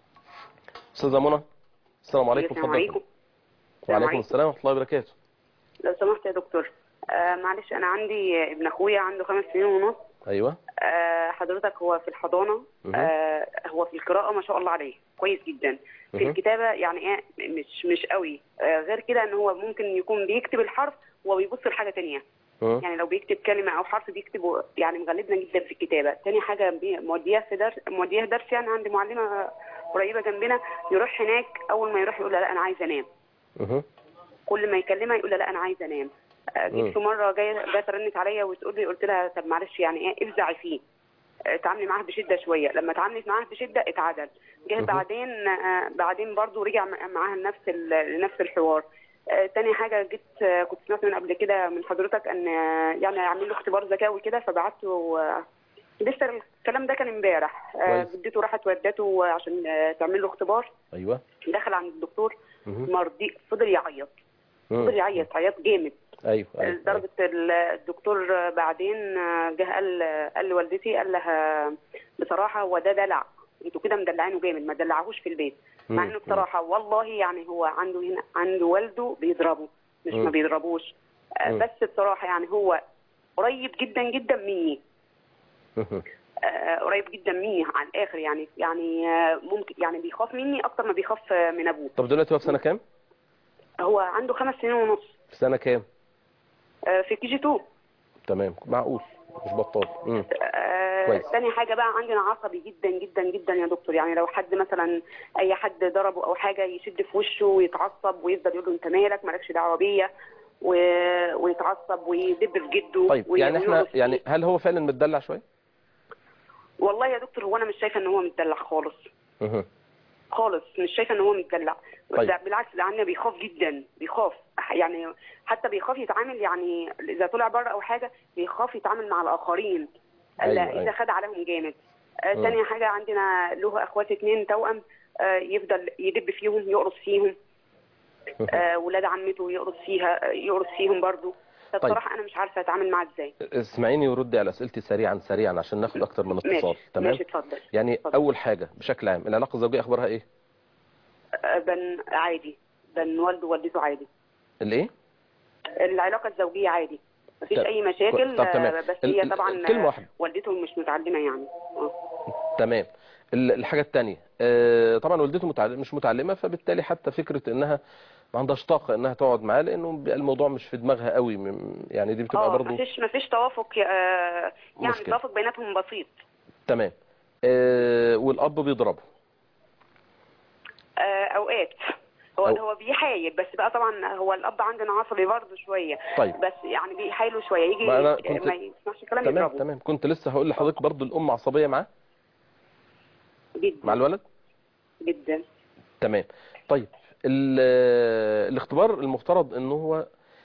استاذه منى السلام عليكم السلام اتفضل. عليكم وعليكم عليكم. السلام ورحمه الله وبركاته لو سمحت يا دكتور آه معلش انا عندي ابن اخويا عنده خمس سنين ونص ايوه آه حضرتك هو في الحضانه مهم. آه هو في القراءه ما شاء الله عليه كويس جدا في مهم. الكتابه يعني ايه مش مش قوي آه غير كده ان هو ممكن يكون بيكتب الحرف وبيبص لحاجه تانية مم. يعني لو بيكتب كلمه او حرف بيكتبه يعني مغلبنا جدا في الكتابه تاني حاجه بي- مودياه في درس مودياه درس يعني عند معلمه قريبه جنبنا يروح هناك اول ما يروح يقول لها لا انا عايز انام مهم. كل ما يكلمها يقول لها لا انا عايزه انام آه، مم. جيت في مره جايه جت رنت عليا وتقول لي قلت لها طب معلش يعني ايه افزعي فيه آه، اتعاملي معاه بشده شويه لما اتعاملت معاه بشده اتعدل جه مهم. بعدين آه، بعدين برضو رجع مع- معاها لنفس ال- لنفس الحوار آه، تاني حاجه جيت آه، كنت سمعت من قبل كده من حضرتك ان آه، يعني اعمل له اختبار ذكاوي كده فبعته آه، لسه الكلام ده كان امبارح آه، كويس. جدته راحت ودته عشان آه، تعمل له اختبار ايوه دخل عند الدكتور مهم. مرضي فضل يعيط مم. فضل يعيط عياط جامد ايوه ايوه لدرجة ال- الدكتور بعدين جه قال قال لوالدتي قال لها بصراحة هو ده دلع انتوا كده مدلعينه جامد ما دلعهوش في البيت مع مم. انه بصراحة والله يعني هو عنده هنا عنده والده بيضربه مش مم. ما بيضربوش آه، مم. بس بصراحة يعني هو قريب جدا جدا مني مهم. آه، قريب جدا مني على الاخر يعني يعني آه، ممكن يعني بيخاف مني اكتر ما بيخاف آه، من ابوه طب دلوقتي هو في سنه كام هو عنده خمس سنين ونص في سنه كام آه، في كي جي 2 تمام معقول مش بطال مم. آه، آه كويس. تاني حاجه بقى عندنا عصبي جدا جدا جدا يا دكتور يعني لو حد مثلا اي حد ضربه او حاجه يشد في وشه ويتعصب ويفضل يقول له انت مالك مالكش دعوه بيا و... ويتعصب ويدب في جده طيب وي- يعني احنا ويرقص فيه. يعني هل هو فعلا متدلع شويه والله يا دكتور هو انا مش شايفه ان هو متدلع خالص مه. خالص مش شايفه ان هو متدلع طيب. ده بالعكس ده عندنا بيخاف جدا بيخاف يعني حتى بيخاف يتعامل يعني اذا طلع بره او حاجه بيخاف يتعامل مع الاخرين أيوة، الا أيوة. اذا خد عليهم جامد آه مم. تاني حاجه عندنا له اخوات اتنين توأم آه يفضل يدب فيهم يقرص فيهم آه ولاد عمته يقرص فيها آه، يقرص فيهم برضو فبصراحه انا مش عارفه اتعامل معاه ازاي اسمعيني وردي على اسئلتي سريعا سريعا عشان ناخد اكتر من اتصال ماشي تمام ماشي اتفضل يعني اتفضل. اول حاجه بشكل عام العلاقه الزوجيه اخبارها ايه آه بن عادي بن والده ووالدته عادي الايه العلاقه الزوجيه عادي مفيش طب- اي مشاكل طب تمام. آه، بس ال- هي ال- طبعا كلمة آه، واحدة. والدته مش متعلمه يعني آه. تمام ال- الحاجه الثانيه طبعا والدته متعلم مش متعلمه فبالتالي حتى فكره انها ما عندهاش طاقه انها تقعد معاه لانه بيبقى الموضوع مش في دماغها قوي م- يعني دي بتبقى اه برضو مفيش مفيش توافق آه، يعني مشكلة. توافق بيناتهم بسيط تمام آه، والاب بيضربه آه، اوقات هو أو- هو بيحايل بس بقى طبعا هو الاب عندنا عصبي برضه شويه طيب. بس يعني بيحايله شويه يجي ما أنا كنت- ما يسمعش كلام تمام يضربه تمام كنت لسه هقول لحضرتك برضو الام عصبيه معاه مع جدا الولد جدا تمام طيب ال- الاختبار المفترض ان هو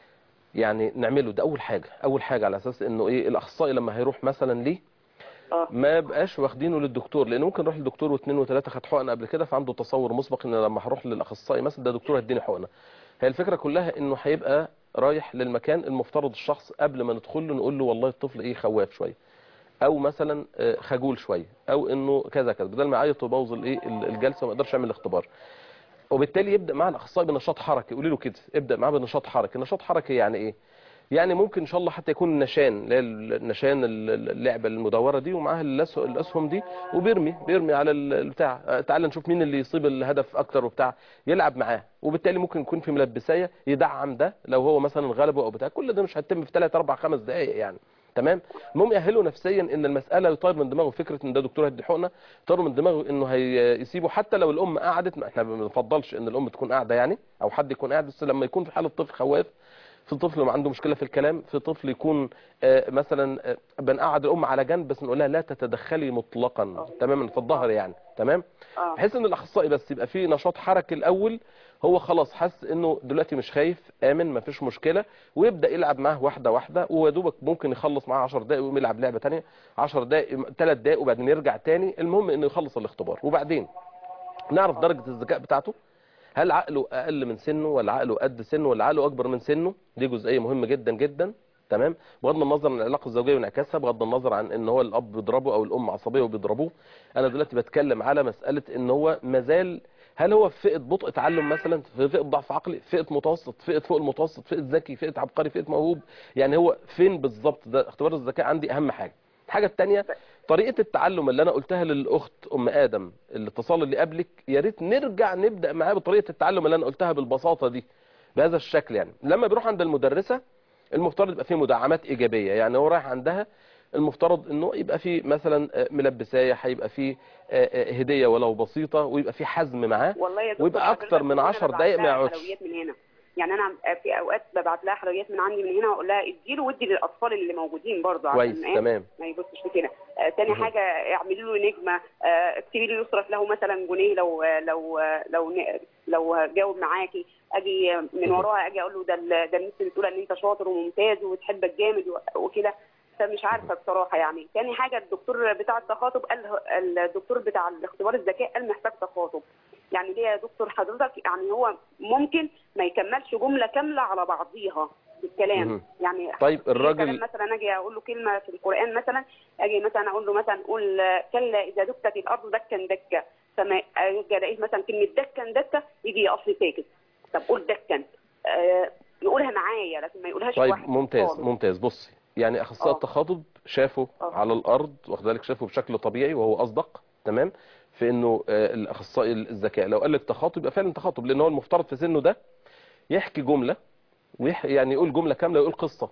يعني نعمله ده اول حاجه اول حاجه على اساس انه ايه الاخصائي لما هيروح مثلا ليه اه ما بقاش واخدينه للدكتور لان ممكن يروح للدكتور واثنين وثلاثه خد حقنه قبل كده فعنده تصور مسبق ان لما هروح للاخصائي مثلا ده دكتور هيديني حقنه هي الفكره كلها انه هيبقى رايح للمكان المفترض الشخص قبل ما ندخل له نقول له والله الطفل ايه خواف شويه او مثلا آه، خجول شويه او انه كذا كذا بدل ما يعيط ويبوظ الايه الجلسه وما يقدرش يعمل الاختبار وبالتالي يبدا مع الاخصائي بنشاط حركي قولي له كده ابدا معاه بنشاط حركي نشاط حركي يعني ايه يعني ممكن ان شاء الله حتى يكون النشان اللي هي النشان اللعبه المدوره دي ومعاها الأس- الاسهم دي وبيرمي بيرمي على ال- البتاع آه، تعال نشوف مين اللي يصيب الهدف اكتر وبتاع يلعب معاه وبالتالي ممكن يكون في ملبسايه يدعم ده لو هو مثلا غلبه او بتاع كل ده مش هيتم في 3 4 5 دقائق يعني تمام المهم يأهله نفسيا ان المساله يطير من دماغه فكره ان ده دكتور هيدي حقنه يطير من دماغه انه هيسيبه حتى لو الام قعدت ما احنا ما بنفضلش ان الام تكون قاعده يعني او حد يكون قاعد بس لما يكون في حاله طفل خواف في طفل ما عنده مشكله في الكلام في طفل يكون آه، مثلا آه، بنقعد الام على جنب بس نقول لها لا تتدخلي مطلقا تماما في الظهر يعني تمام اه بحيث ان الاخصائي بس يبقى فيه نشاط حركي الاول هو خلاص حس انه دلوقتي مش خايف امن مفيش مشكله ويبدا يلعب معاه واحده واحده ويا دوبك ممكن يخلص معاه 10 دقائق ويقوم يلعب لعبه ثانيه 10 دقائق 3 دقائق وبعدين يرجع تاني المهم انه يخلص الاختبار وبعدين نعرف درجه الذكاء بتاعته هل عقله اقل من سنه ولا عقله قد سنه ولا عقله اكبر من سنه دي جزئيه مهمه جدا جدا تمام بغض النظر عن العلاقه الزوجيه وانعكاسها بغض النظر عن ان هو الاب بيضربه او الام عصبيه وبيضربوه انا دلوقتي بتكلم على مساله ان هو مازال هل هو في فئه بطء تعلم مثلا في فئه ضعف عقلي فئه متوسط فئه فوق المتوسط فئه ذكي فئه عبقري فئه موهوب يعني هو فين بالظبط ده اختبار الذكاء عندي اهم حاجه الحاجه الثانيه طريقه التعلم اللي انا قلتها للاخت ام ادم الاتصال اللي قبلك يا ريت نرجع نبدا معاه بطريقه التعلم اللي انا قلتها بالبساطه دي بهذا الشكل يعني لما بيروح عند المدرسه المفترض يبقى فيه مدعمات ايجابيه يعني هو رايح عندها المفترض انه يبقى فيه مثلا آه، ملبسايه هيبقى فيه آه، آه، هديه ولو بسيطه ويبقى فيه حزم معاه والله يا دكتور ويبقى حضرتك اكتر من أنا 10 ببعت دقائق ما لها يقعدش حلويات من هنا يعني انا في اوقات ببعت لها حلويات من عندي من هنا واقول لها اديله وادي للاطفال اللي موجودين برضه كويس إيه؟ تمام ما يبصش في كده آه تاني مهم. حاجه اعملوا له نجمه آه اكتبي له يصرف له مثلا جنيه لو لو لو ن- لو جاوب معاكي اجي من مهم. وراها اجي اقول له ده ال- ده المس بتقول ان انت شاطر وممتاز وبتحبك جامد و- وكده فمش عارفه بصراحه يعني تاني حاجه الدكتور بتاع التخاطب قال الدكتور بتاع الاختبار الذكاء قال محتاج تخاطب يعني ليه يا دكتور حضرتك يعني هو ممكن ما يكملش جمله كامله على بعضيها في الكلام مهم. يعني طيب في الراجل- كلام مثلا اجي اقول له كلمه في القران مثلا اجي مثلا اقول له مثلا قول كلا اذا دكت الارض دكا دكا فما اجي الاقيه مثلا كلمه دكا دكا يجي يقف لي ساكت طب قول دكا آه يقولها معايا لكن ما يقولهاش طيب واحد ممتاز خالص. ممتاز بصي يعني اخصائي آه. التخاطب شافه آه. على الارض واخد بالك شافه بشكل طبيعي وهو اصدق تمام في انه آه، الاخصائي الذكاء لو قال لك تخاطب يبقى فعلا تخاطب لان هو المفترض في سنه ده يحكي جمله ويح يعني يقول جمله كامله ويقول قصه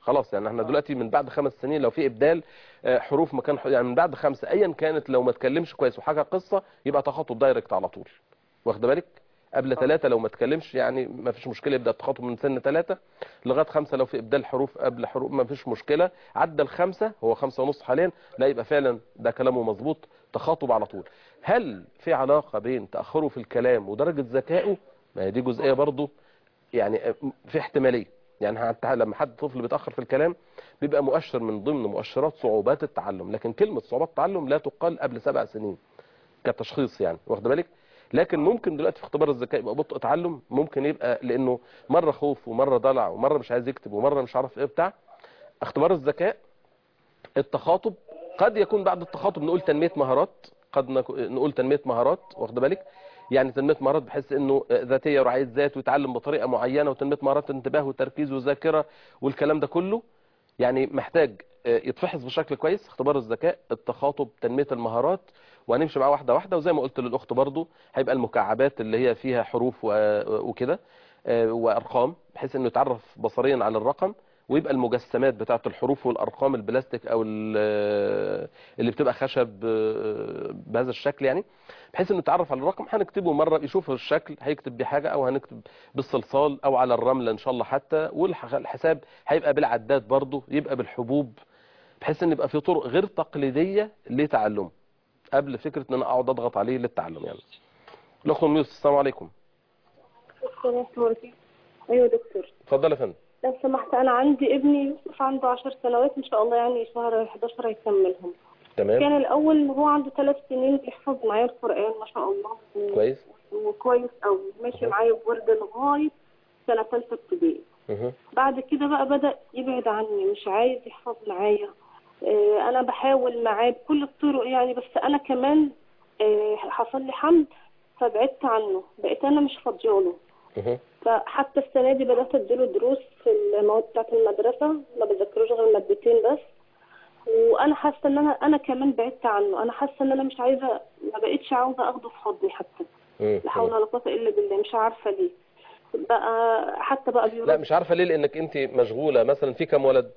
خلاص يعني احنا دلوقتي من بعد خمس سنين لو في ابدال آه، حروف مكان ح- يعني من بعد خمسه ايا كانت لو ما اتكلمش كويس وحاجه قصه يبقى تخاطب دايركت على طول واخد بالك قبل ثلاثة لو ما اتكلمش يعني ما فيش مشكلة يبدأ التخاطب من سن ثلاثة لغاية خمسة لو في إبدال حروف قبل حروف ما فيش مشكلة عدى الخمسة هو خمسة ونص حاليا لا يبقى فعلا ده كلامه مظبوط تخاطب على طول هل في علاقة بين تأخره في الكلام ودرجة ذكائه ما هي دي جزئية برضو يعني في احتمالية يعني حتى لما حد طفل بيتأخر في الكلام بيبقى مؤشر من ضمن مؤشرات صعوبات التعلم لكن كلمة صعوبات التعلم لا تقال قبل سبع سنين كتشخيص يعني واخد بالك لكن ممكن دلوقتي في اختبار الذكاء يبقى بطء تعلم ممكن يبقى لانه مره خوف ومره ضلع ومره مش عايز يكتب ومره مش عارف ايه بتاع اختبار الذكاء التخاطب قد يكون بعد التخاطب نقول تنميه مهارات قد نك- نقول تنميه مهارات واخد بالك يعني تنميه مهارات بحيث انه ذاتيه ورعايه ذات ويتعلم بطريقه معينه وتنميه مهارات انتباه وتركيز وذاكره والكلام ده كله يعني محتاج آه، يتفحص بشكل كويس اختبار الذكاء التخاطب تنميه المهارات وهنمشي معاه واحده واحده وزي ما قلت للاخت برضو هيبقى المكعبات اللي هي فيها حروف و- وكده آه، وارقام بحيث انه يتعرف بصريا على الرقم ويبقى المجسمات بتاعه الحروف والارقام البلاستيك او ال- اللي بتبقى خشب آه، بهذا الشكل يعني بحيث انه يتعرف على الرقم هنكتبه مره يشوف الشكل هيكتب بيه حاجه او هنكتب بالصلصال او على الرمله ان شاء الله حتى والحساب هيبقى بالعداد برضه يبقى بالحبوب بحيث ان يبقى في طرق غير تقليديه لتعلمه قبل فكره ان انا اقعد اضغط عليه للتعلم يعني الاخت ام يوسف السلام عليكم ايوه دكتور اتفضل يا فندم لو سمحت انا عندي ابني يوسف عنده عشر سنوات ان شاء الله يعني شهر 11 هيكملهم تمام كان الاول هو عنده ثلاث سنين بيحفظ معايا القران ما شاء الله و- كويس وكويس قوي ماشي معايا بورد لغايه سنه ثالثه ابتدائي مه. بعد كده بقى بدا يبعد عني مش عايز يحفظ معايا آه، انا بحاول معاه بكل الطرق يعني بس انا كمان آه، حصل لي حمل فبعدت عنه بقيت انا مش فاضياله مه. فحتى السنة دي بدأت أديله دروس في المواد بتاعة المدرسة ما بذاكروش غير مادتين بس وأنا حاسة إن أنا أنا كمان بعدت عنه أنا حاسة إن أنا مش عايزة ما بقتش عاوزة أخده في حضني حتى مه. لا حول ولا قوة إلا بالله مش عارفة ليه بقى حتى بقى بيقول لا مش عارفه ليه لانك انت مشغوله مثلا في كام ولد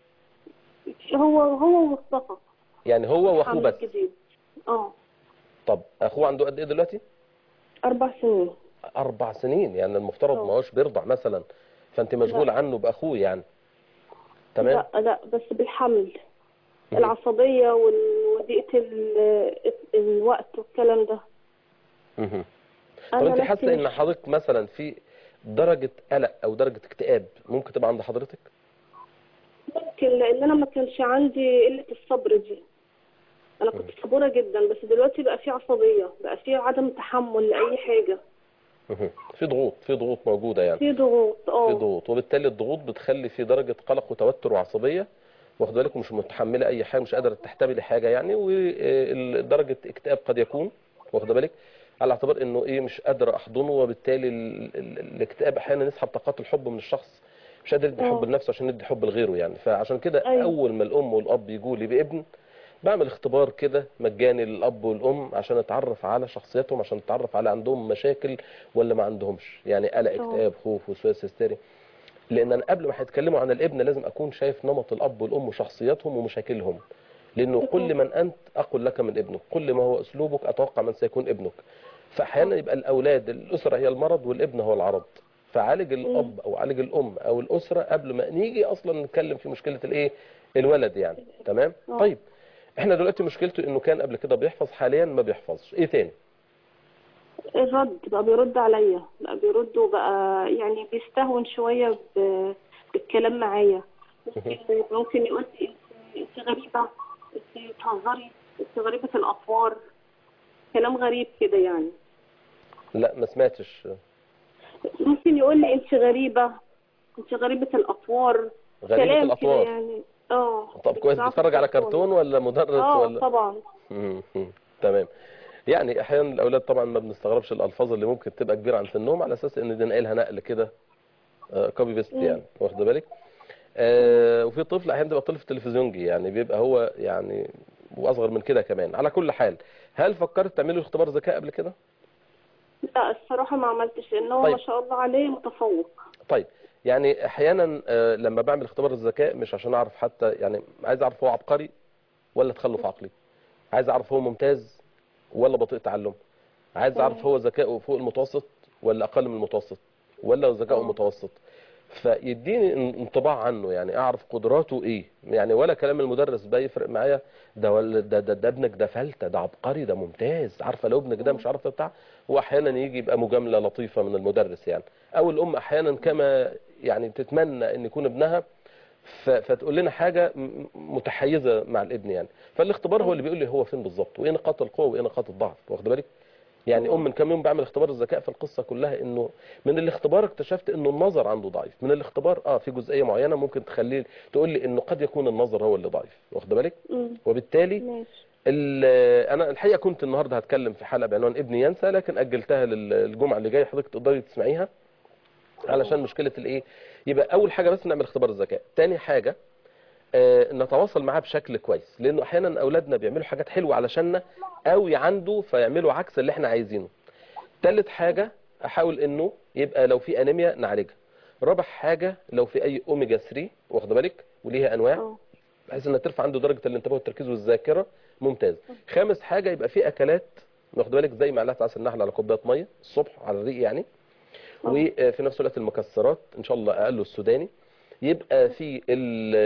هو هو ومصطفى يعني هو واخوه حامل بس جديد اه طب اخوه عنده قد ايه دلوقتي أربع سنين اربع سنين يعني المفترض اه. ما هوش بيرضع مثلا فانت مشغوله عنه باخوه يعني تمام لا لا بس بالحمل مه. العصبية وال- وضيقة ال- الوقت والكلام ده مه. طب أنا انت نفسي حاسه ان مش- حضرتك مثلا في درجه قلق او درجه اكتئاب ممكن تبقى عند حضرتك ممكن لان انا ما كانش عندي قله الصبر دي انا كنت صبوره جدا بس دلوقتي بقى في عصبيه بقى في عدم تحمل لاي حاجه مه. في ضغوط في ضغوط موجوده يعني في ضغوط في اه ضغوط وبالتالي الضغوط بتخلي في درجة قلق وتوتر وعصبية واخد بالك مش متحملة أي حاجة مش قادرة تحتمل حاجة يعني ودرجة اكتئاب قد يكون واخد بالك على اعتبار انه ايه مش قادر احضنه وبالتالي ال- ال- الاكتئاب احيانا يسحب طاقات الحب من الشخص مش قادر يدي حب اه. لنفسه عشان يدي حب لغيره يعني فعشان كده أيوة. اول ما الام والاب يجوا لي بابن بعمل اختبار كده مجاني للاب والام عشان اتعرف على شخصيتهم عشان اتعرف على عندهم مشاكل ولا ما عندهمش يعني قلق اه. اكتئاب خوف وسواس هستيري لان انا قبل ما هيتكلموا عن الابن لازم اكون شايف نمط الاب والام وشخصياتهم ومشاكلهم لانه كل من انت اقول لك من ابنك كل ما هو اسلوبك اتوقع من سيكون ابنك فاحيانا يبقى الاولاد الاسره هي المرض والابن هو العرض فعالج الاب او عالج الام او الاسره قبل ما نيجي اصلا نتكلم في مشكله الايه الولد يعني تمام اه. طيب احنا دلوقتي مشكلته انه كان قبل كده بيحفظ حاليا ما بيحفظش ايه تاني الرد بقى بيرد عليا بقى بيرد وبقى يعني بيستهون شويه ب- بالكلام معايا ممكن ممكن يقول لي انت انت غريبه انت بتهزري انت غريبه الاطوار كلام غريب كده يعني لا ما سمعتش ممكن يقول لي انت غريبة انت غريبة الاطوار غريبة كلام كده الاطوار يعني اه طب كويس بتعرف بيتفرج على الأطوار. كرتون ولا مدرس اه ولا طبعا مم. مم. تمام يعني احيانا الاولاد طبعا ما بنستغربش الالفاظ اللي ممكن تبقى كبيره عن سنهم على اساس ان دي نقلها نقل كده كوبي بيست مم. يعني واخد بالك آه وفي طفل احيانا بيبقى طفل تلفزيونجي يعني بيبقى هو يعني واصغر من كده كمان على كل حال هل فكرت تعملوا اختبار ذكاء قبل كده لا الصراحة ما عملتش لان هو طيب. ما شاء الله عليه متفوق طيب يعني احيانا آه، لما بعمل اختبار الذكاء مش عشان اعرف حتى يعني عايز اعرف هو عبقري ولا تخلف عقلي عايز اعرف هو ممتاز ولا بطيء تعلم عايز اعرف هو ذكائه فوق المتوسط ولا اقل من المتوسط ولا ذكائه متوسط فيديني ان- انطباع عنه يعني اعرف قدراته ايه يعني ولا كلام المدرس بقى يفرق معايا ده ولا ده, ده, ده ابنك ده فلتة ده عبقري ده ممتاز عارفه لو ابنك ده مش عارفه بتاع هو احيانا يجي يبقى مجامله لطيفه من المدرس يعني او الام احيانا كما يعني تتمنى ان يكون ابنها ف- فتقول لنا حاجه م- متحيزه مع الابن يعني فالاختبار هو اللي بيقول لي هو فين بالظبط وايه نقاط القوه وايه نقاط الضعف واخد بالك يعني ام من كام يوم بعمل اختبار الذكاء في القصه كلها انه من الاختبار اكتشفت انه النظر عنده ضعيف من الاختبار اه في جزئيه معينه ممكن تخليه تقول لي انه قد يكون النظر هو اللي ضعيف واخد بالك مم. وبالتالي ماشي ال- انا الحقيقه كنت النهارده هتكلم في حلقه بعنوان ابني ينسى لكن اجلتها للجمعه اللي جايه حضرتك تقدري تسمعيها علشان مشكله الايه يبقى اول حاجه بس نعمل اختبار الذكاء تاني حاجه آه، نتواصل معاه بشكل كويس لانه احيانا اولادنا بيعملوا حاجات حلوه علشاننا او يعندوا فيعملوا عكس اللي احنا عايزينه تالت حاجه احاول انه يبقى لو في انيميا نعالجها رابع حاجه لو في اي اوميجا 3 واخد بالك وليها انواع اه بحيث انها ترفع عنده درجه الانتباه والتركيز والذاكره ممتاز خامس حاجه يبقى في اكلات واخد بالك زي معلقه عسل نحل على كوبايه ميه الصبح على الريق يعني وفي نفس الوقت المكسرات ان شاء الله اقله السوداني يبقى في ال-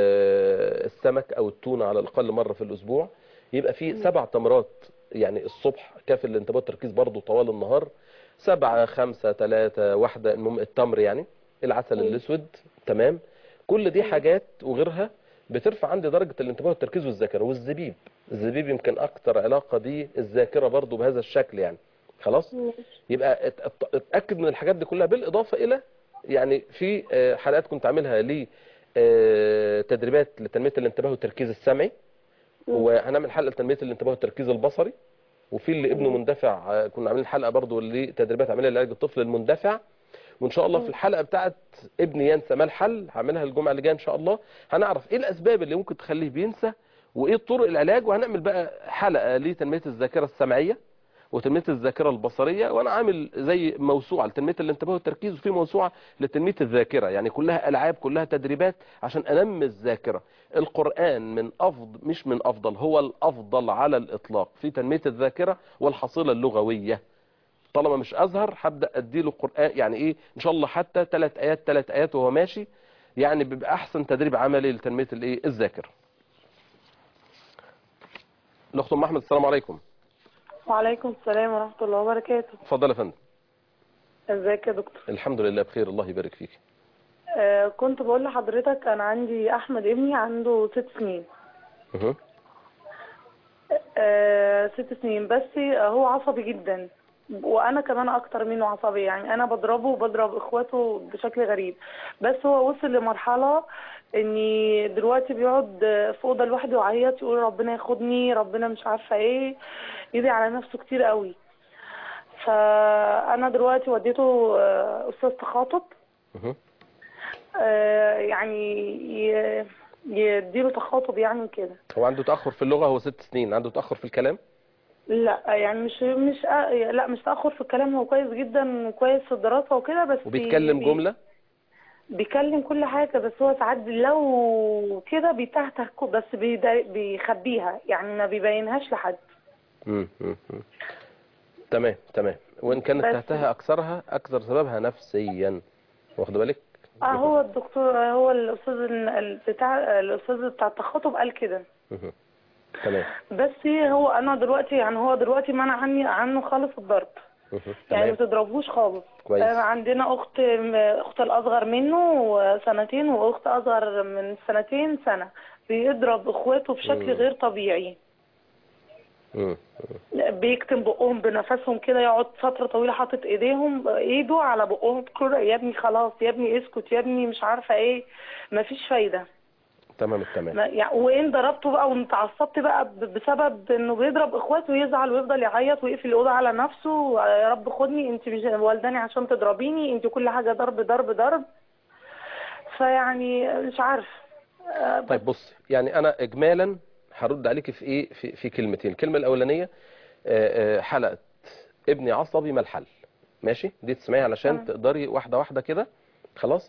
السمك او التونه على الاقل مره في الاسبوع يبقى في سبع تمرات يعني الصبح كافي الانتباه والتركيز برضه طوال النهار سبعة خمسة ثلاثة واحدة المهم التمر يعني العسل الاسود تمام كل دي حاجات وغيرها بترفع عندي درجة الانتباه والتركيز والذاكرة والزبيب الزبيب يمكن اكتر علاقة دي الذاكرة برضه بهذا الشكل يعني خلاص ماشي يبقى ات- ات- اتاكد من الحاجات دي كلها بالاضافه الى يعني في آه، حلقات كنت عاملها ل آه، تدريبات لتنميه الانتباه والتركيز السمعي وهنعمل حلقه لتنميه الانتباه والتركيز البصري وفي اللي ابنه مندفع آه، كنا عاملين حلقه برضو لتدريبات عمليه لعلاج الطفل المندفع وان شاء الله في الحلقه بتاعه ابني ينسى ما الحل هعملها الجمعه اللي جايه ان شاء الله هنعرف ايه الاسباب اللي ممكن تخليه بينسى وايه طرق العلاج وهنعمل بقى حلقه لتنميه الذاكره السمعيه وتنميه الذاكره البصريه وانا عامل زي موسوعه لتنميه الانتباه والتركيز وفي موسوعه لتنميه الذاكره يعني كلها العاب كلها تدريبات عشان انمي الذاكره القران من افضل مش من افضل هو الافضل على الاطلاق في تنميه الذاكره والحصيله اللغويه طالما مش ازهر هبدا اديله قران يعني ايه ان شاء الله حتى ثلاث ايات ثلاث ايات وهو ماشي يعني بيبقى احسن تدريب عملي لتنميه الايه الذاكره الاخت ام احمد السلام عليكم وعليكم السلام ورحمة الله وبركاته اتفضل يا فندم ازيك يا دكتور الحمد لله بخير الله يبارك فيك آه كنت بقول لحضرتك انا عندي احمد ابني عنده ست سنين مه. آه ست سنين بس هو عصبي جدا وانا كمان اكتر منه عصبي يعني انا بضربه وبضرب اخواته بشكل غريب بس هو وصل لمرحلة اني دلوقتي بيقعد في اوضه لوحده ويعيط يقول ربنا ياخدني ربنا مش عارفه ايه يدعي على نفسه كتير قوي فانا دلوقتي وديته آه، استاذ تخاطب مه. آه، يعني ي- يديله تخاطب يعني كده هو عنده تاخر في اللغه هو ست سنين عنده تاخر في الكلام لا يعني مش مش آه، لا مش تاخر في الكلام هو كويس جدا وكويس في الدراسه وكده بس وبيتكلم بي- جمله بيكلم كل حاجه بس هو ساعات لو كده بيتهته بس بيدا- بيخبيها يعني ما بيبينهاش لحد مم. مم. مم. تمام تمام وان كانت بس- تحتها اكثرها اكثر سببها نفسيا واخد بالك اه هو الدكتور هو الاستاذ ال- بتاع الاستاذ بتاع التخاطب قال كده مه. تمام بس هو انا دلوقتي يعني هو دلوقتي منع عني عنه خالص الضرب مه. يعني ما تمام تضربوش خالص كويس. آه، عندنا اخت اخت الاصغر منه سنتين واخت اصغر من سنتين سنه بيضرب اخواته بشكل مم. غير طبيعي مم. بيكتم بقهم بنفسهم كده يقعد فتره طويله حاطط ايديهم ايده على بقهم كده يا ابني خلاص يا ابني اسكت يا ابني مش عارفه ايه مفيش فايده تمام التمام ما- يعني وان ضربته بقى وانت عصبت بقى ب- بسبب انه بيضرب اخواته ويزعل ويفضل يعيط ويقفل الاوضه على نفسه يا رب خدني انت مش والداني عشان تضربيني انت كل حاجه ضرب ضرب ضرب فيعني مش عارف آه، طيب بص يعني انا اجمالا هرد عليك في ايه في, في كلمتين الكلمه الاولانيه آه، آه، حلقه ابني عصبي ما الحل ماشي دي تسمعيها علشان تمام. تقدري واحده واحده كده خلاص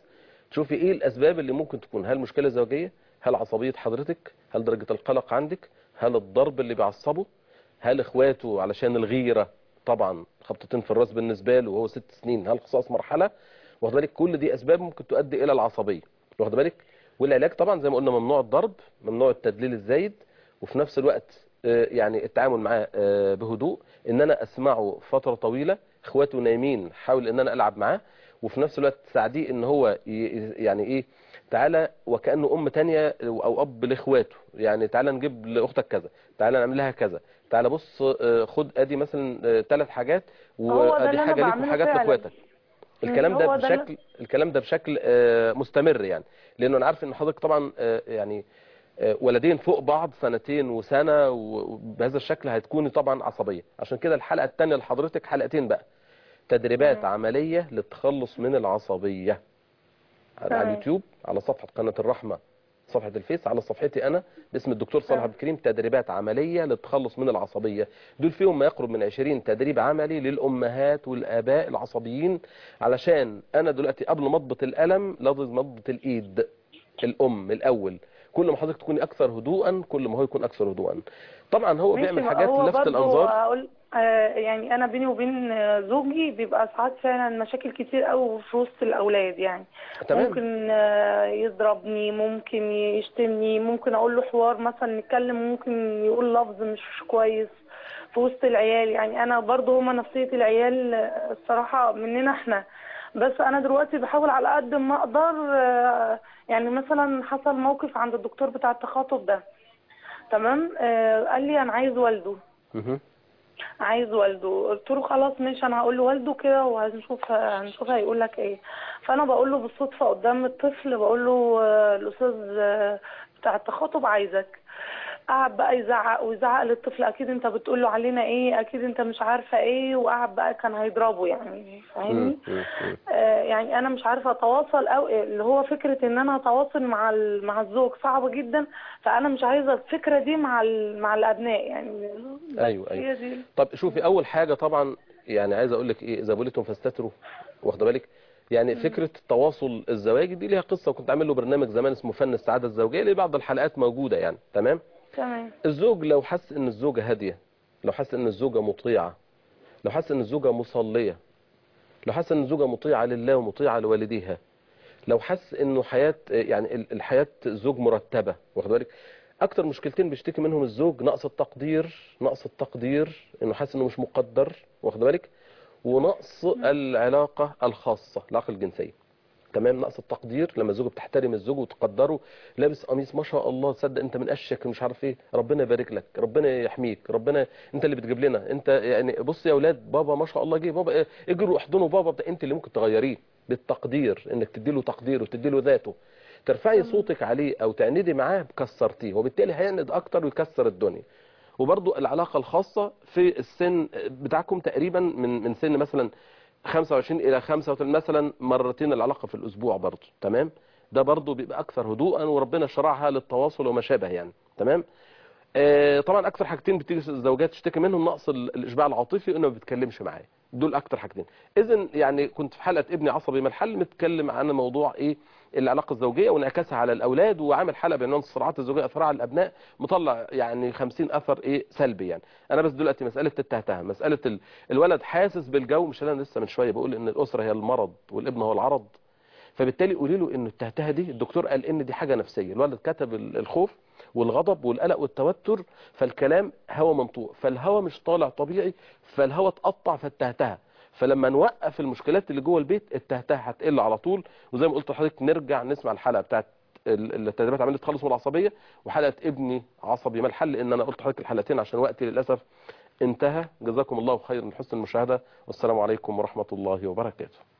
تشوفي ايه الاسباب اللي ممكن تكون هل مشكله زوجيه هل عصبيه حضرتك هل درجه القلق عندك هل الضرب اللي بيعصبه هل اخواته علشان الغيره طبعا خبطتين في الراس بالنسبه له وهو ست سنين هل خصاص مرحله واخد بالك كل دي اسباب ممكن تؤدي الى العصبيه واخد بالك والعلاج طبعا زي ما قلنا ممنوع الضرب ممنوع التدليل الزايد وفي نفس الوقت آه، يعني التعامل معاه آه، بهدوء ان انا اسمعه فتره طويله اخواته نايمين حاول ان انا العب معاه وفي نفس الوقت تساعديه ان هو ي- يعني ايه تعالى وكانه ام تانية او اب لاخواته يعني تعالى نجيب لاختك كذا تعالى نعمل لها كذا تعالى بص آه، خد ادي مثلا ثلاث حاجات هو ده وادي اللي أنا حاجه ليك بعمله وحاجات فعلا. لاخواتك الكلام ده هو ده اللي- بشكل الكلام ده بشكل آه، مستمر يعني لانه انا عارف ان حضرتك طبعا آه، يعني آه، ولدين فوق بعض سنتين وسنه وبهذا الشكل هتكوني طبعا عصبيه عشان كده الحلقه الثانيه لحضرتك حلقتين بقى تدريبات عمليه للتخلص من العصبيه على على تمام. اليوتيوب على صفحه قناه الرحمه صفحه الفيس على صفحتي انا باسم الدكتور صالح تمام. عبد الكريم تدريبات عمليه للتخلص من العصبيه دول فيهم ما يقرب من 20 تدريب عملي للامهات والاباء العصبيين علشان انا دلوقتي قبل ما اضبط القلم لازم اضبط الايد الام الاول كل ما حضرتك تكوني اكثر هدوءا كل ما هو يكون اكثر هدوءا طبعا هو ماشي، بيعمل ما حاجات هو لفت برضو الانظار هقول آه، يعني انا بيني وبين آه، زوجي بيبقى ساعات فعلا مشاكل كتير قوي في وسط الاولاد يعني تمام ممكن آه، يضربني ممكن يشتمني ممكن اقول له حوار مثلا نتكلم ممكن يقول لفظ مش كويس في وسط العيال يعني انا برضو هما نفسية العيال آه، الصراحة مننا احنا بس انا دلوقتي بحاول على قد ما اقدر آه، يعني مثلا حصل موقف عند الدكتور بتاع التخاطب ده تمام آه، قال لي انا عايز والده مهم. عايز والده قلت له خلاص ماشي انا هقول له والده كده وهنشوف هنشوف هيقول لك ايه فانا بقول له بالصدفه قدام الطفل بقول له آه، الاستاذ آه، بتاع التخاطب عايزك قعد بقى يزعق ويزعق للطفل اكيد انت بتقول له علينا ايه اكيد انت مش عارفه ايه وقعد بقى كان هيضربه يعني فاهمني مم. مم. مم. آه، يعني انا مش عارفه اتواصل او اللي هو فكره ان انا اتواصل مع ال- مع الزوج صعبه جدا فانا مش عايزه الفكره دي مع ال- مع الابناء يعني بس أيوة، أيوة. هي دي طب شوفي اول حاجه طبعا يعني عايز اقول لك ايه اذا بوليتم فاستتروا واخده بالك يعني فكره التواصل الزواجي دي ليها قصه وكنت عامل له برنامج زمان اسمه فن السعاده الزوجيه اللي بعض الحلقات موجوده يعني تمام تمام الزوج لو حس ان الزوجه هاديه لو حس ان الزوجه مطيعه لو حس ان الزوجه مصليه لو حس ان الزوجه مطيعه لله ومطيعه لوالديها لو حس انه حياه يعني ال- الحياه الزوج مرتبه واخد بالك اكتر مشكلتين بيشتكي منهم الزوج نقص التقدير نقص التقدير انه حاسس انه مش مقدر واخد بالك ونقص العلاقه الخاصه العلاقه الجنسيه تمام نقص التقدير لما الزوجه بتحترم الزوج وتقدره لابس قميص ما شاء الله تصدق انت من اشك مش عارف ايه ربنا يبارك لك ربنا يحميك ربنا انت اللي بتجيب لنا انت يعني بص يا اولاد بابا ما شاء الله جه بابا إيه، اجروا احضنوا بابا ده انت اللي ممكن تغيريه بالتقدير انك تدي له تقدير وتدي له ذاته ترفعي صوتك عليه او تعندي معاه كسرتيه وبالتالي هيعند اكتر ويكسر الدنيا وبرضو العلاقة الخاصة في السن بتاعكم تقريبا من من سن مثلا 25 إلى 35 مثلا مرتين العلاقة في الأسبوع برضو تمام ده برضو بيبقى أكثر هدوءا وربنا شرعها للتواصل وما شابه يعني تمام آه طبعا أكثر حاجتين بتيجي الزوجات تشتكي منهم نقص ال- الإشباع العاطفي وإنه ما بيتكلمش معاه دول أكثر حاجتين إذا يعني كنت في حلقة ابني عصبي من الحل متكلم عن موضوع إيه العلاقة الزوجية وانعكاسها على الأولاد وعامل حلقة بعنوان الصراعات الزوجية أثرها على الأبناء مطلع يعني 50 أثر إيه سلبي يعني أنا بس دلوقتي مسألة التهتها مسألة ال- الولد حاسس بالجو مش أنا لسه من شوية بقول إن الأسرة هي المرض والابن هو العرض فبالتالي قولي له ان التهتهه دي الدكتور قال ان دي حاجه نفسيه الولد كتب ال- الخوف والغضب والقلق والتوتر فالكلام هوا منطوق فالهوا مش طالع طبيعي فالهوا اتقطع فالتهتها فلما نوقف المشكلات اللي جوه البيت التهتها هتقل على طول وزي ما قلت لحضرتك نرجع نسمع الحلقه بتاعت ال- التدريبات عمليه تخلص من العصبيه وحلقه ابني عصبي ما الحل ان انا قلت لحضرتك الحلقتين عشان وقتي للاسف انتهى جزاكم الله خير من حسن المشاهده والسلام عليكم ورحمه الله وبركاته